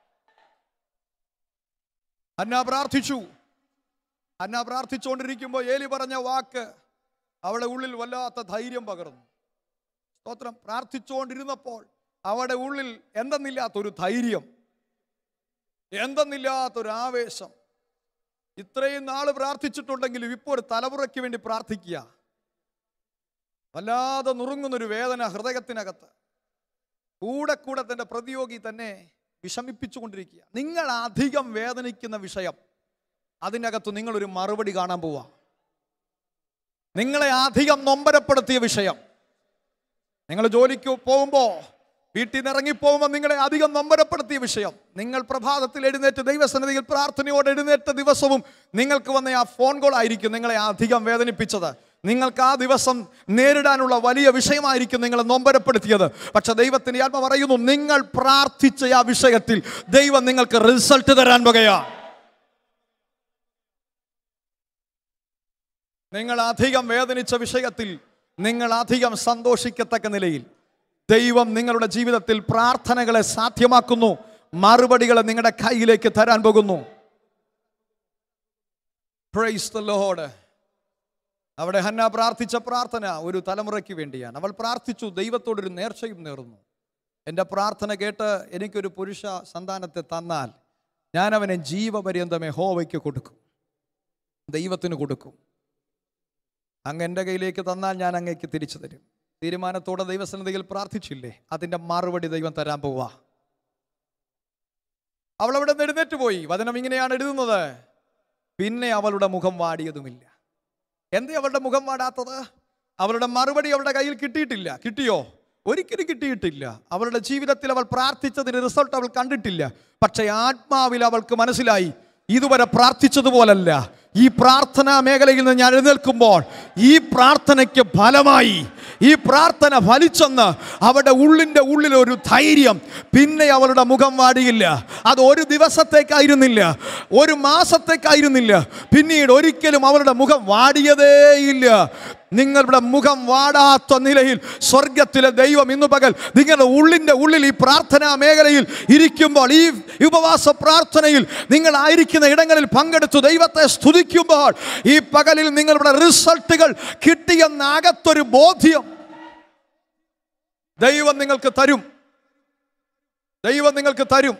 അന്ന പ്രാർത്ഥിച്ചു അന്ന പ്രാർത്ഥിച്ചുകൊണ്ടിരിക്കുമ്പോൾ ഏലി പറഞ്ഞ വാക്ക് അവളുടെ ഉള്ളിൽ വല്ലാത്ത ധൈര്യം പകർന്നു സ്തോത്രം പ്രാർത്ഥിച്ചുകൊണ്ടിരുന്നപ്പോൾ അവളുടെ ഉള്ളിൽ എന്തെന്നില്ലാത്തൊരു ധൈര്യം എന്തെന്നില്ലാത്തൊരു ആവേശം ഇത്രയും നാൾ പ്രാർത്ഥിച്ചിട്ടുണ്ടെങ്കിലും ഇപ്പോൾ ഒരു തലമുറയ്ക്ക് വേണ്ടി പ്രാർത്ഥിക്കുക വല്ലാതെ നുറുങ്ങുന്നൊരു വേദന ഹൃദയത്തിനകത്ത് കൂടെ കൂടെ തന്റെ പ്രതിയോഗി തന്നെ വിഷമിപ്പിച്ചുകൊണ്ടിരിക്കുക നിങ്ങൾ അധികം വേദനിക്കുന്ന വിഷയം അതിനകത്ത് നിങ്ങളൊരു മറുപടി കാണാൻ പോവാ നിങ്ങളെ അധികം നൊമ്പരപ്പെടുത്തിയ വിഷയം നിങ്ങൾ ജോലിക്ക് പോകുമ്പോൾ വീട്ടിൽ നിന്ന് ഇറങ്ങിപ്പോകുമ്പോൾ നിങ്ങളെ അധികം നൊമ്പരപ്പെടുത്തിയ വിഷയം നിങ്ങൾ പ്രഭാതത്തിൽ എഴുന്നേറ്റ് ദൈവസന്നിധിയിൽ പ്രാർത്ഥനയോടെ എഴുന്നേറ്റ ദിവസവും നിങ്ങൾക്ക് വന്ന ആ ഫോൺ കോൾ ആയിരിക്കും നിങ്ങളെ അധികം വേദനിപ്പിച്ചത് നിങ്ങൾക്ക് ആ ദിവസം നേരിടാനുള്ള വലിയ വിഷയമായിരിക്കും നിങ്ങളെ നൊമ്പരപ്പെടുത്തിയത് പക്ഷെ ദൈവത്തിന്റെ ആത്മ പറയുന്നു നിങ്ങൾ പ്രാർത്ഥിച്ച ആ വിഷയത്തിൽ ദൈവം നിങ്ങൾക്ക് റിസൾട്ട് തരാൻ വകയാ നിങ്ങൾ അധികം വേദനിച്ച വിഷയത്തിൽ നിങ്ങൾ അധികം സന്തോഷിക്കത്തക്ക നിലയിൽ ദൈവം നിങ്ങളുടെ ജീവിതത്തിൽ പ്രാർത്ഥനകളെ സാധ്യമാക്കുന്നു മറുപടികളെ നിങ്ങളുടെ കയ്യിലേക്ക് തരാൻ പോകുന്നു Praise the Lord. അവിടെ ഹന്ന പ്രാർത്ഥിച്ച പ്രാർത്ഥന ഒരു തലമുറയ്ക്ക് വേണ്ടിയാണ് അവൾ പ്രാർത്ഥിച്ചു ദൈവത്തോടൊരു നേർച്ചയും നേർന്നു എൻ്റെ പ്രാർത്ഥന കേട്ട് എനിക്കൊരു പുരുഷ സന്താനത്തെ തന്നാൽ ഞാൻ അവനെ ജീവപര്യന്തമേ ഹോവയ്ക്ക് കൊടുക്കും ദൈവത്തിന് കൊടുക്കും അങ്ങ് എൻ്റെ കയ്യിലേക്ക് തന്നാൽ ഞാൻ അങ്ങേക്ക് തിരിച്ചു തരും തീരുമാനത്തോടെ ദൈവസന്നിധിയിൽ പ്രാർത്ഥിച്ചില്ലേ അതിൻ്റെ മറുപടി ദൈവം തരാൻ പോവാ അവൾ അവിടെ നിന്ന് എഴുന്നേറ്റ് പോയി വചനം ഇങ്ങനെയാണ് എഴുതുന്നത് പിന്നെ അവളുടെ മുഖം വാടിയതുമില്ല എന്തേ അവളുടെ മുഖം വാടാത്തത് അവളുടെ മറുപടി അവളുടെ കയ്യിൽ കിട്ടിയിട്ടില്ല കിട്ടിയോ ഒരിക്കലും കിട്ടിയിട്ടില്ല അവളുടെ ജീവിതത്തിൽ അവൾ പ്രാർത്ഥിച്ചതിന് റിസൾട്ട് അവൾ കണ്ടിട്ടില്ല പക്ഷേ ആത്മാവിൽ അവൾക്ക് മനസ്സിലായി ഇതുവരെ പ്രാർത്ഥിച്ചതുപോലല്ല ഈ പ്രാർത്ഥനാ മേഖലയിൽ നിന്ന് ഞാൻ എഴുന്നേൽക്കുമ്പോൾ ഈ പ്രാർത്ഥനയ്ക്ക് ഫലമായി ഈ പ്രാർത്ഥന ഫലിച്ചെന്ന് അവരുടെ ഉള്ളിൻ്റെ ഉള്ളിൽ ഒരു ധൈര്യം പിന്നെ അവളുടെ മുഖം വാടിയില്ല അത് ഒരു ദിവസത്തേക്കായിരുന്നില്ല ഒരു മാസത്തേക്കായിരുന്നില്ല പിന്നീട് ഒരിക്കലും അവളുടെ മുഖം വാടിയതേയില്ല നിങ്ങളുടെ മുഖം വാടാത്ത നിലയിൽ സ്വർഗത്തിലെ ദൈവം ഇന്നു പകൽ നിങ്ങളുടെ ഉള്ളിൻ്റെ ഉള്ളിൽ ഈ പ്രാർത്ഥനാ മേഖലയിൽ ഇരിക്കുമ്പോൾ ഈ ഉപവാസ പ്രാർത്ഥനയിൽ നിങ്ങളായിരിക്കുന്ന ഇടങ്ങളിൽ പങ്കെടുത്തു ദൈവത്തെ സ്തുതിക്കുമ്പോൾ ഈ പകലിൽ നിങ്ങളുടെ റിസൾട്ടുകൾ കിട്ടിയെന്നകത്തൊരു ബോധ്യം ദൈവം നിങ്ങൾക്ക് തരും ദൈവം നിങ്ങൾക്ക് തരും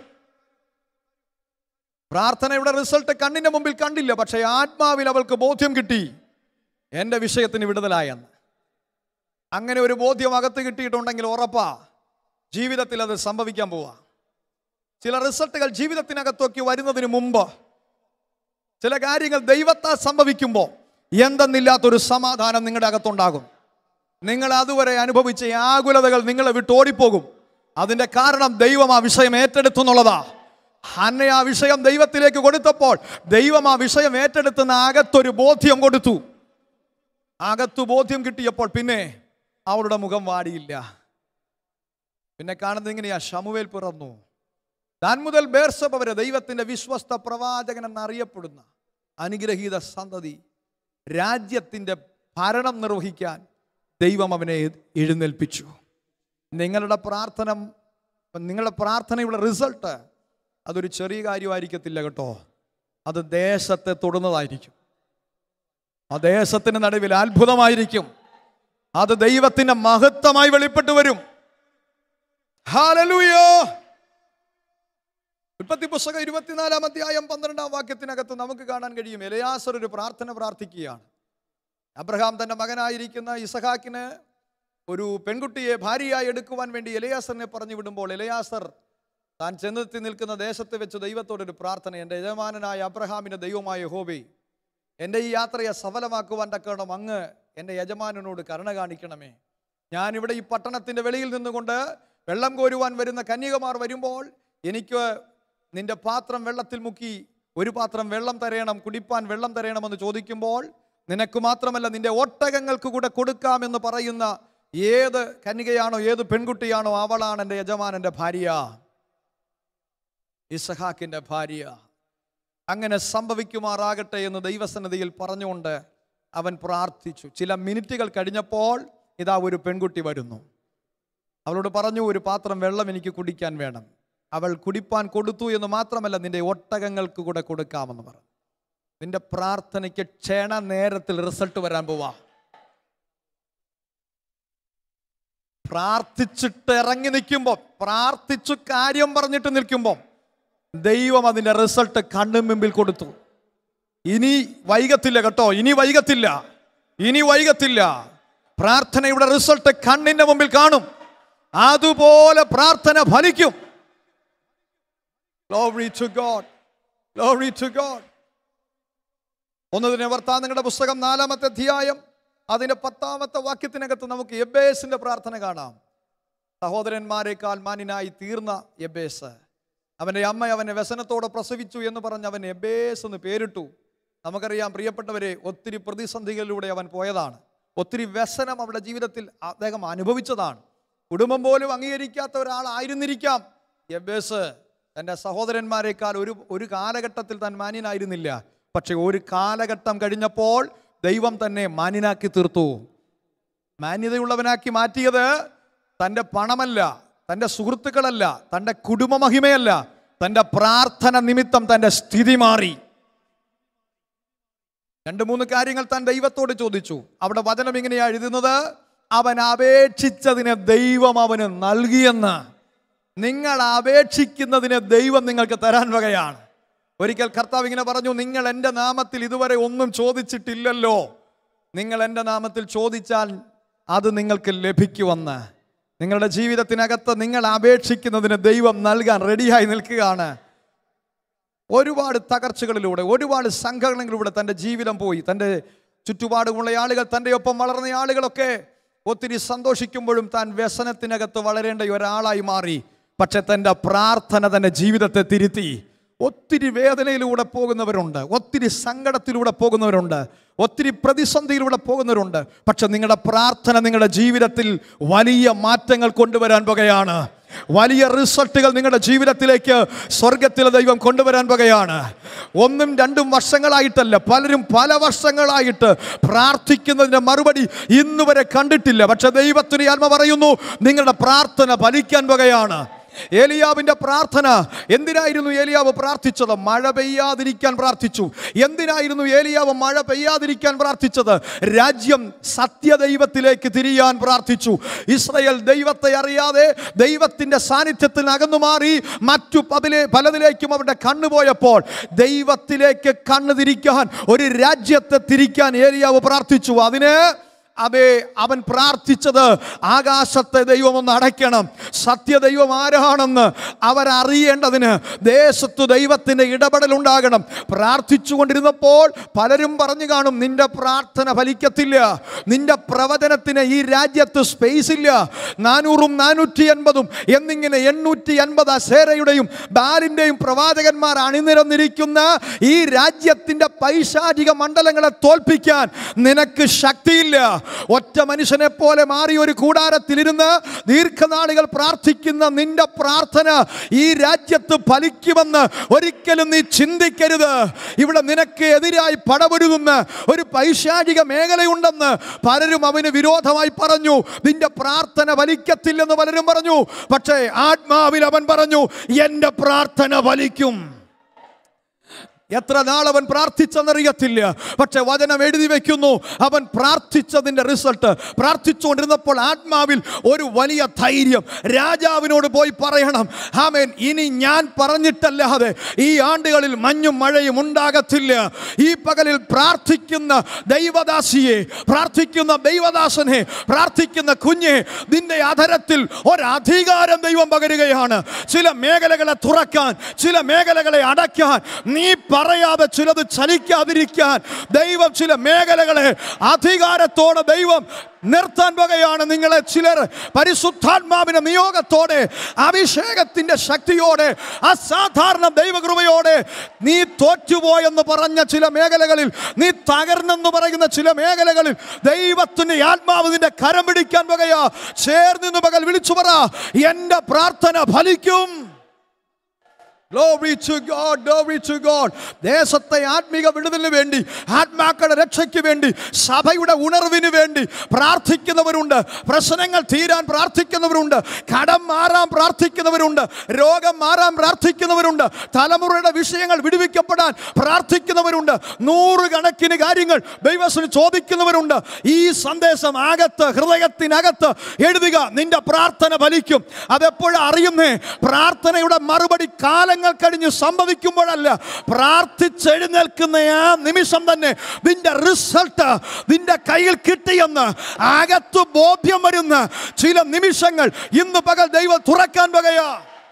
പ്രാർത്ഥനയുടെ റിസൾട്ട് കണ്ണിന്റെ മുമ്പിൽ കണ്ടില്ല പക്ഷേ ആത്മാവിൽ അവൾക്ക് ബോധ്യം കിട്ടി എൻ്റെ വിഷയത്തിന് വിടുതലായെന്ന് അങ്ങനെ ഒരു ബോധ്യം അകത്ത് കിട്ടിയിട്ടുണ്ടെങ്കിൽ ഉറപ്പാ ജീവിതത്തിൽ അത് സംഭവിക്കാൻ പോവാ ചില റിസൾട്ടുകൾ ജീവിതത്തിനകത്തൊക്കെ വരുന്നതിന് മുമ്പ് ചില കാര്യങ്ങൾ ദൈവത്താൽ സംഭവിക്കുമ്പോൾ എന്തെന്നില്ലാത്തൊരു സമാധാനം നിങ്ങളുടെ അകത്തുണ്ടാകും നിങ്ങൾ അതുവരെ അനുഭവിച്ച ഈ ആകുലതകൾ നിങ്ങളെ വിട്ട് ഓടിപ്പോകും അതിന്റെ കാരണം ദൈവം ആ വിഷയം ഏറ്റെടുത്തു എന്നുള്ളതാ ഹന്ന ആ വിഷയം ദൈവത്തിലേക്ക് കൊടുത്തപ്പോൾ ദൈവം ആ വിഷയം ഏറ്റെടുത്തുന്ന അകത്തൊരു ബോധ്യം കൊടുത്തു അകത്തു ബോധ്യം കിട്ടിയപ്പോൾ പിന്നെ അവളുടെ മുഖം വാടിയില്ല പിന്നെ കാണുന്നത് ഇങ്ങനെയാ ഷമുവേൽ പിറന്നു താൻ മുതൽ ബേർസഭ വരെ ദൈവത്തിന്റെ വിശ്വസ്ത പ്രവാചകൻ എന്നറിയപ്പെടുന്ന അനുഗ്രഹീത സന്തതി രാജ്യത്തിന്റെ ഭരണം നിർവഹിക്കാൻ ദൈവം അവനെ എഴുന്നേൽപ്പിച്ചു നിങ്ങളുടെ പ്രാർത്ഥന നിങ്ങളുടെ പ്രാർത്ഥനയുടെ റിസൾട്ട് അതൊരു ചെറിയ കാര്യമായിരിക്കത്തില്ല കേട്ടോ അത് ദേശത്തെ തൊടുന്നതായിരിക്കും ആ ദേശത്തിന് നടുവിൽ അത്ഭുതമായിരിക്കും അത് ദൈവത്തിന്റെ മഹത്വമായി വെളിപ്പെട്ടു വരും ഹാലലൂയോ ഉൽപ്പത്തി പുസ്തകം ഇരുപത്തിനാലാം അധ്യായം പന്ത്രണ്ടാം വാക്യത്തിനകത്ത് നമുക്ക് കാണാൻ കഴിയും എലയാസർ ഒരു പ്രാർത്ഥന പ്രാർത്ഥിക്കുകയാണ് അബ്രഹാം തന്റെ മകനായിരിക്കുന്ന ഇസഹാക്കിന് ഒരു പെൺകുട്ടിയെ ഭാര്യയായി എടുക്കുവാൻ വേണ്ടി എലയാസറിനെ പറഞ്ഞു വിടുമ്പോൾ എലയാസർ താൻ ചെന്നെത്തി നിൽക്കുന്ന ദേശത്ത് വെച്ച് ദൈവത്തോടൊരു പ്രാർത്ഥന എൻ്റെ യജമാനനായ അബ്രഹാമിൻ്റെ ദൈവമായ ഹോബി എൻ്റെ ഈ യാത്രയെ സഫലമാക്കുവാൻ തക്കണം അങ്ങ് എൻ്റെ യജമാനനോട് കരുണ കാണിക്കണമേ ഞാനിവിടെ ഈ പട്ടണത്തിൻ്റെ വെളിയിൽ നിന്നുകൊണ്ട് വെള്ളം കോരുവാൻ വരുന്ന കന്യകമാർ വരുമ്പോൾ എനിക്ക് നിന്റെ പാത്രം വെള്ളത്തിൽ മുക്കി ഒരു പാത്രം വെള്ളം തരയണം കുടിപ്പാൻ വെള്ളം തരയണമെന്ന് ചോദിക്കുമ്പോൾ നിനക്ക് മാത്രമല്ല നിന്റെ ഒട്ടകങ്ങൾക്ക് കൂടെ കൊടുക്കാമെന്ന് പറയുന്ന ഏത് കന്യകയാണോ ഏത് പെൺകുട്ടിയാണോ അവളാണ് എൻ്റെ യജമാനൻ്റെ ഭാര്യ ഇസഹാക്കിൻ്റെ ഭാര്യ അങ്ങനെ സംഭവിക്കുമാറാകട്ടെ എന്ന് ദൈവസന്നിധിയിൽ പറഞ്ഞുകൊണ്ട് അവൻ പ്രാർത്ഥിച്ചു ചില മിനിറ്റുകൾ കഴിഞ്ഞപ്പോൾ ഇതാ ഒരു പെൺകുട്ടി വരുന്നു അവളോട് പറഞ്ഞു ഒരു പാത്രം വെള്ളം എനിക്ക് കുടിക്കാൻ വേണം അവൾ കുടിപ്പാൻ കൊടുത്തു എന്ന് മാത്രമല്ല നിന്റെ ഒട്ടകങ്ങൾക്ക് കൂടെ കൊടുക്കാമെന്ന് പറഞ്ഞു നിന്റെ പ്രാർത്ഥനയ്ക്ക് ക്ഷണ നേരത്തിൽ റിസൾട്ട് വരാൻ പോവാ പ്രാർത്ഥിച്ചിട്ട് ഇറങ്ങി നിൽക്കുമ്പോൾ പ്രാർത്ഥിച്ചു കാര്യം പറഞ്ഞിട്ട് നിൽക്കുമ്പോൾ ദൈവം അതിൻ്റെ റിസൾട്ട് കണ്ണു മുമ്പിൽ കൊടുത്തു ഇനി വൈകത്തില്ല കേട്ടോ ഇനി വൈകത്തില്ല ഇനി വൈകത്തില്ല പ്രാർത്ഥനയുടെ റിസൾട്ട് കണ്ണിന്റെ മുമ്പിൽ കാണും അതുപോലെ പ്രാർത്ഥന ഫലിക്കും Glory to God. Glory to God. ഒന്നതിനെ വർത്താനങ്ങളുടെ പുസ്തകം നാലാമത്തെ അധ്യായം അതിന്റെ പത്താമത്തെ വാക്യത്തിനകത്ത് നമുക്ക് എബേസിന്റെ പ്രാർത്ഥന കാണാം സഹോദരന്മാരെക്കാൾ മാനിനായി തീർന്ന എബേസ് അവന്റെ അമ്മ അവനെ വ്യസനത്തോടെ പ്രസവിച്ചു എന്ന് പറഞ്ഞ് അവൻ എബേസ് എന്ന് പേരിട്ടു നമുക്കറിയാം പ്രിയപ്പെട്ടവരെ ഒത്തിരി പ്രതിസന്ധികളിലൂടെ അവൻ പോയതാണ് ഒത്തിരി വ്യസനം അവരുടെ ജീവിതത്തിൽ അദ്ദേഹം അനുഭവിച്ചതാണ് കുടുംബം പോലും അംഗീകരിക്കാത്ത ഒരാളായിരുന്നിരിക്കാം എബേസ് തൻ്റെ സഹോദരന്മാരെക്കാൾ ഒരു ഒരു കാലഘട്ടത്തിൽ താൻ മാന്യനായിരുന്നില്ല പക്ഷെ ഒരു കാലഘട്ടം കഴിഞ്ഞപ്പോൾ ദൈവം തന്നെ മാന്യനാക്കി തീർത്തു മാന്യതയുള്ളവനാക്കി മാറ്റിയത് തൻ്റെ പണമല്ല തൻ്റെ സുഹൃത്തുക്കളല്ല തൻ്റെ കുടുംബമഹിമയല്ല തൻ്റെ പ്രാർത്ഥന നിമിത്തം തൻ്റെ സ്ഥിതി മാറി രണ്ട് മൂന്ന് കാര്യങ്ങൾ താൻ ദൈവത്തോട് ചോദിച്ചു അവിടെ വചനം ഇങ്ങനെയാ എഴുതുന്നത് അവൻ അപേക്ഷിച്ചതിനെ ദൈവം അവന് നൽകിയെന്ന് നിങ്ങൾ അപേക്ഷിക്കുന്നതിനെ ദൈവം നിങ്ങൾക്ക് തരാൻ വകയാണ് ഒരിക്കൽ കർത്താവ് ഇങ്ങനെ പറഞ്ഞു നിങ്ങൾ എൻ്റെ നാമത്തിൽ ഇതുവരെ ഒന്നും ചോദിച്ചിട്ടില്ലല്ലോ നിങ്ങൾ എൻ്റെ നാമത്തിൽ ചോദിച്ചാൽ അത് നിങ്ങൾക്ക് ലഭിക്കുമെന്ന് നിങ്ങളുടെ ജീവിതത്തിനകത്ത് നിങ്ങൾ അപേക്ഷിക്കുന്നതിന് ദൈവം നൽകാൻ റെഡിയായി നിൽക്കുകയാണ് ഒരുപാട് തകർച്ചകളിലൂടെ ഒരുപാട് സംഘടനകളിലൂടെ തൻ്റെ ജീവിതം പോയി തൻ്റെ ചുറ്റുപാടുമുള്ള ആളുകൾ തൻ്റെ ഒപ്പം വളർന്ന ആളുകളൊക്കെ ഒത്തിരി സന്തോഷിക്കുമ്പോഴും താൻ വ്യസനത്തിനകത്ത് വളരേണ്ട ഒരാളായി മാറി പക്ഷെ തൻ്റെ പ്രാർത്ഥന തൻ്റെ ജീവിതത്തെ തിരുത്തി ഒത്തിരി വേദനയിലൂടെ പോകുന്നവരുണ്ട് ഒത്തിരി സങ്കടത്തിലൂടെ പോകുന്നവരുണ്ട് ഒത്തിരി പ്രതിസന്ധിയിലൂടെ പോകുന്നവരുണ്ട് പക്ഷെ നിങ്ങളുടെ പ്രാർത്ഥന നിങ്ങളുടെ ജീവിതത്തിൽ വലിയ മാറ്റങ്ങൾ കൊണ്ടുവരാൻ വകയാണ് വലിയ റിസൾട്ടുകൾ നിങ്ങളുടെ ജീവിതത്തിലേക്ക് സ്വർഗത്തിലെ ദൈവം കൊണ്ടുവരാൻ വകയാണ് ഒന്നും രണ്ടും വർഷങ്ങളായിട്ടല്ല പലരും പല വർഷങ്ങളായിട്ട് പ്രാർത്ഥിക്കുന്നതിന്റെ മറുപടി ഇന്ന് വരെ കണ്ടിട്ടില്ല പക്ഷെ ദൈവത്തിന് ആത്മ പറയുന്നു നിങ്ങളുടെ പ്രാർത്ഥന ഫലിക്കാൻ വകയാണ് ഏലിയാവിന്റെ പ്രാർത്ഥന എന്തിനായിരുന്നു ഏലിയാവ് പ്രാർത്ഥിച്ചത് മഴ പെയ്യാതിരിക്കാൻ പ്രാർത്ഥിച്ചു എന്തിനായിരുന്നു ഏലിയാവ് മഴ പെയ്യാതിരിക്കാൻ പ്രാർത്ഥിച്ചത് രാജ്യം സത്യദൈവത്തിലേക്ക് തിരിയാൻ പ്രാർത്ഥിച്ചു ഇസ്രയേൽ ദൈവത്തെ അറിയാതെ ദൈവത്തിന്റെ സാന്നിധ്യത്തിൽ അകന്നു മാറി മറ്റു പതിലെ പലതിലേക്കും അവരുടെ കണ്ണുപോയപ്പോൾ ദൈവത്തിലേക്ക് കണ്ണു തിരിക്കാൻ ഒരു രാജ്യത്തെ തിരിക്കാൻ ഏലിയാവ് പ്രാർത്ഥിച്ചു അതിന് അവേ അവൻ പ്രാർത്ഥിച്ചത് ആകാശത്തെ ദൈവം ഒന്ന് അടയ്ക്കണം സത്യദൈവം ആരാണെന്ന് അവരറിയേണ്ടതിന് ദേശത്ത് ദൈവത്തിൻ്റെ ഇടപെടൽ ഉണ്ടാകണം പ്രാർത്ഥിച്ചുകൊണ്ടിരുന്നപ്പോൾ പലരും പറഞ്ഞു കാണും നിന്റെ പ്രാർത്ഥന ഫലിക്കത്തില്ല നിന്റെ പ്രവചനത്തിന് ഈ രാജ്യത്ത് സ്പേസ് ഇല്ല നാനൂറും നാനൂറ്റി അൻപതും എന്നിങ്ങനെ എണ്ണൂറ്റി അൻപത് അസേരയുടെയും ബാലിൻ്റെയും പ്രവാചകന്മാർ അണിനിരന്നിരിക്കുന്ന ഈ രാജ്യത്തിൻ്റെ പൈശാചിക മണ്ഡലങ്ങളെ തോൽപ്പിക്കാൻ നിനക്ക് ശക്തിയില്ല ഒറ്റ മനുഷ്യനെ പോലെ മാറി ഒരു കൂടാരത്തിലിരുന്ന് ദീർഘനാളുകൾ പ്രാർത്ഥിക്കുന്ന നിന്റെ പ്രാർത്ഥന ഈ രാജ്യത്ത് ഫലിക്കുമെന്ന് ഒരിക്കലും നീ ചിന്തിക്കരുത് ഇവിടെ നിനക്ക് എതിരായി പടപൊരുകുന്ന ഒരു പൈശാചിക മേഖലയുണ്ടെന്ന് പലരും അവന് വിരോധമായി പറഞ്ഞു നിന്റെ പ്രാർത്ഥന ഫലിക്കത്തില്ലെന്ന് പലരും പറഞ്ഞു പക്ഷേ ആത്മാവിൽ അവൻ പറഞ്ഞു എൻ്റെ പ്രാർത്ഥന ഫലിക്കും എത്ര നാൾ അവൻ പ്രാർത്ഥിച്ചെന്നറിയത്തില്ല പക്ഷെ വചനം എഴുതി വെക്കുന്നു അവൻ പ്രാർത്ഥിച്ചതിൻ്റെ റിസൾട്ട് പ്രാർത്ഥിച്ചുകൊണ്ടിരുന്നപ്പോൾ ആത്മാവിൽ ഒരു വലിയ ധൈര്യം രാജാവിനോട് പോയി പറയണം ആമേൻ ഇനി ഞാൻ പറഞ്ഞിട്ടല്ലാതെ ഈ ആണ്ടുകളിൽ മഞ്ഞും മഴയും ഉണ്ടാകത്തില്ല ഈ പകലിൽ പ്രാർത്ഥിക്കുന്ന ദൈവദാസിയെ പ്രാർത്ഥിക്കുന്ന ദൈവദാസനെ പ്രാർത്ഥിക്കുന്ന കുഞ്ഞെ നിന്റെ അധരത്തിൽ ഒരധികാരം ദൈവം പകരുകയാണ് ചില മേഖലകളെ തുറക്കാൻ ചില മേഖലകളെ അടയ്ക്കാൻ നീ പറയാതെ ചിലത് ചലിക്കാതിരിക്കാൻ ദൈവം ചില മേഖലകളെ അധികാരത്തോടെ ദൈവം നിർത്താൻ വകയാണ് നിങ്ങളെ ചിലർ പരിശുദ്ധാത്മാവിന്റെ നിയോഗത്തോടെ അഭിഷേകത്തിന്റെ ശക്തിയോടെ അസാധാരണ ദൈവകൃപയോടെ നീ തോറ്റുപോയെന്ന് പറഞ്ഞ ചില മേഖലകളിൽ നീ തകർന്നെന്ന് പറയുന്ന ചില മേഖലകളിൽ ദൈവത്തിന്റെ ആത്മാവ് നിന്റെ കരം പിടിക്കാൻ വകയാ ചേർന്ന് പകൽ വിളിച്ചു പറ എന്റെ പ്രാർത്ഥന ഫലിക്കും Glory to God, glory to God. ദേശത്തെ ആത്മീക വിടുതലിന് വേണ്ടി ആത്മാക്കളുടെ രക്ഷയ്ക്ക് വേണ്ടി സഭയുടെ ഉണർവിന് വേണ്ടി പ്രാർത്ഥിക്കുന്നവരുണ്ട് പ്രശ്നങ്ങൾ തീരാൻ പ്രാർത്ഥിക്കുന്നവരുണ്ട് കടം മാറാൻ പ്രാർത്ഥിക്കുന്നവരുണ്ട് രോഗം മാറാൻ പ്രാർത്ഥിക്കുന്നവരുണ്ട് തലമുറയുടെ വിഷയങ്ങൾ വിടുവിക്കപ്പെടാൻ പ്രാർത്ഥിക്കുന്നവരുണ്ട് നൂറുകണക്കിന് കാര്യങ്ങൾ ദൈവത്തിന് ചോദിക്കുന്നവരുണ്ട് ഈ സന്ദേശം അകത്ത് ഹൃദയത്തിനകത്ത് എഴുതുക നിന്റെ പ്രാർത്ഥന ഫലിക്കും അതെപ്പോഴും അറിയുന്നേ പ്രാർത്ഥനയുടെ മറുപടി കാല കാലങ്ങൾ കഴിഞ്ഞ് സംഭവിക്കുമ്പോഴല്ല പ്രാർത്ഥിച്ചെഴുന്നേൽക്കുന്ന ആ നിമിഷം തന്നെ നിന്റെ റിസൾട്ട് നിന്റെ കയ്യിൽ കിട്ടിയെന്ന് അകത്ത് ബോധ്യം വരുന്ന ചില നിമിഷങ്ങൾ ഇന്ന് പകൽ ദൈവം തുറക്കാൻ വകയാ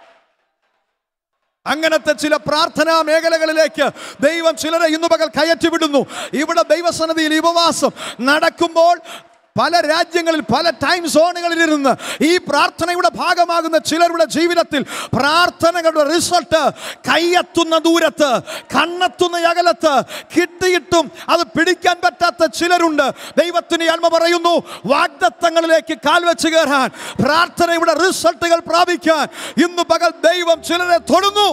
അങ്ങനത്തെ ചില പ്രാർത്ഥനാ മേഖലകളിലേക്ക് ദൈവം ചിലരെ ഇന്നു പകൽ കയറ്റി വിടുന്നു ഇവിടെ ദൈവസന്നിധിയിൽ ഈ ഉപവാസം നടക്കുമ്പോൾ പല രാജ്യങ്ങളിൽ പല ടൈം സോണുകളിൽ ഇരുന്ന് ഈ പ്രാർത്ഥനയുടെ ഭാഗമാകുന്ന ചിലരുടെ ജീവിതത്തിൽ പ്രാർത്ഥനകളുടെ റിസൾട്ട് കൈയെത്തുന്ന ദൂരത്ത് കണ്ണെത്തുന്ന അകലത്ത് കിട്ടിയിട്ടും അത് പിടിക്കാൻ പറ്റാത്ത ചിലരുണ്ട് ദൈവത്തിന് ആത്മ പറയുന്നു വാഗ്ദത്തങ്ങളിലേക്ക് കാൽവെച്ച് കയറാൻ പ്രാർത്ഥനയുടെ റിസൾട്ടുകൾ പ്രാപിക്കാൻ ഇന്ന് പകൽ ദൈവം ചിലരെ തൊടുന്നു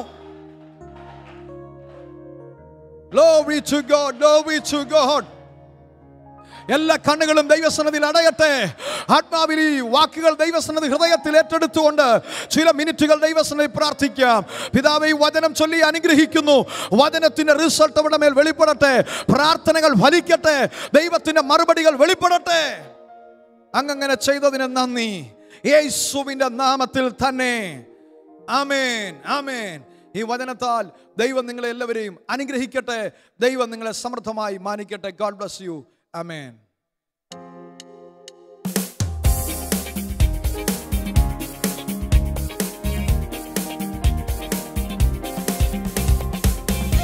Glory to God, glory to God. എല്ലാ കണ്ണുകളും ദൈവസന്നതിയിൽ അടയട്ടെ ആത്മാവിൽ ഈ വാക്കുകൾ ദൈവസന്നതി ഹൃദയത്തിൽ ഏറ്റെടുത്തുകൊണ്ട് ചില മിനിറ്റുകൾ ദൈവസന്നതി പ്രാർത്ഥിക്കാം പിതാവ് ഈ വചനം ചൊല്ലി അനുഗ്രഹിക്കുന്നു വചനത്തിന്റെ റിസൾട്ട് അവിടെ മേൽ വെളിപ്പെടട്ടെ പ്രാർത്ഥനകൾ ഫലിക്കട്ടെ ദൈവത്തിന്റെ മറുപടികൾ വെളിപ്പെടട്ടെ അങ്ങങ്ങനെ ചെയ്തതിന് നന്ദി യേശുവിന്റെ നാമത്തിൽ തന്നെ ആമേൻ ആമേൻ ഈ വചനത്താൽ ദൈവം നിങ്ങളെ എല്ലാവരെയും അനുഗ്രഹിക്കട്ടെ ദൈവം നിങ്ങളെ സമൃദ്ധമായി മാനിക്കട്ടെ ഗോഡ് ബ്ലസ് യു ആമേൻ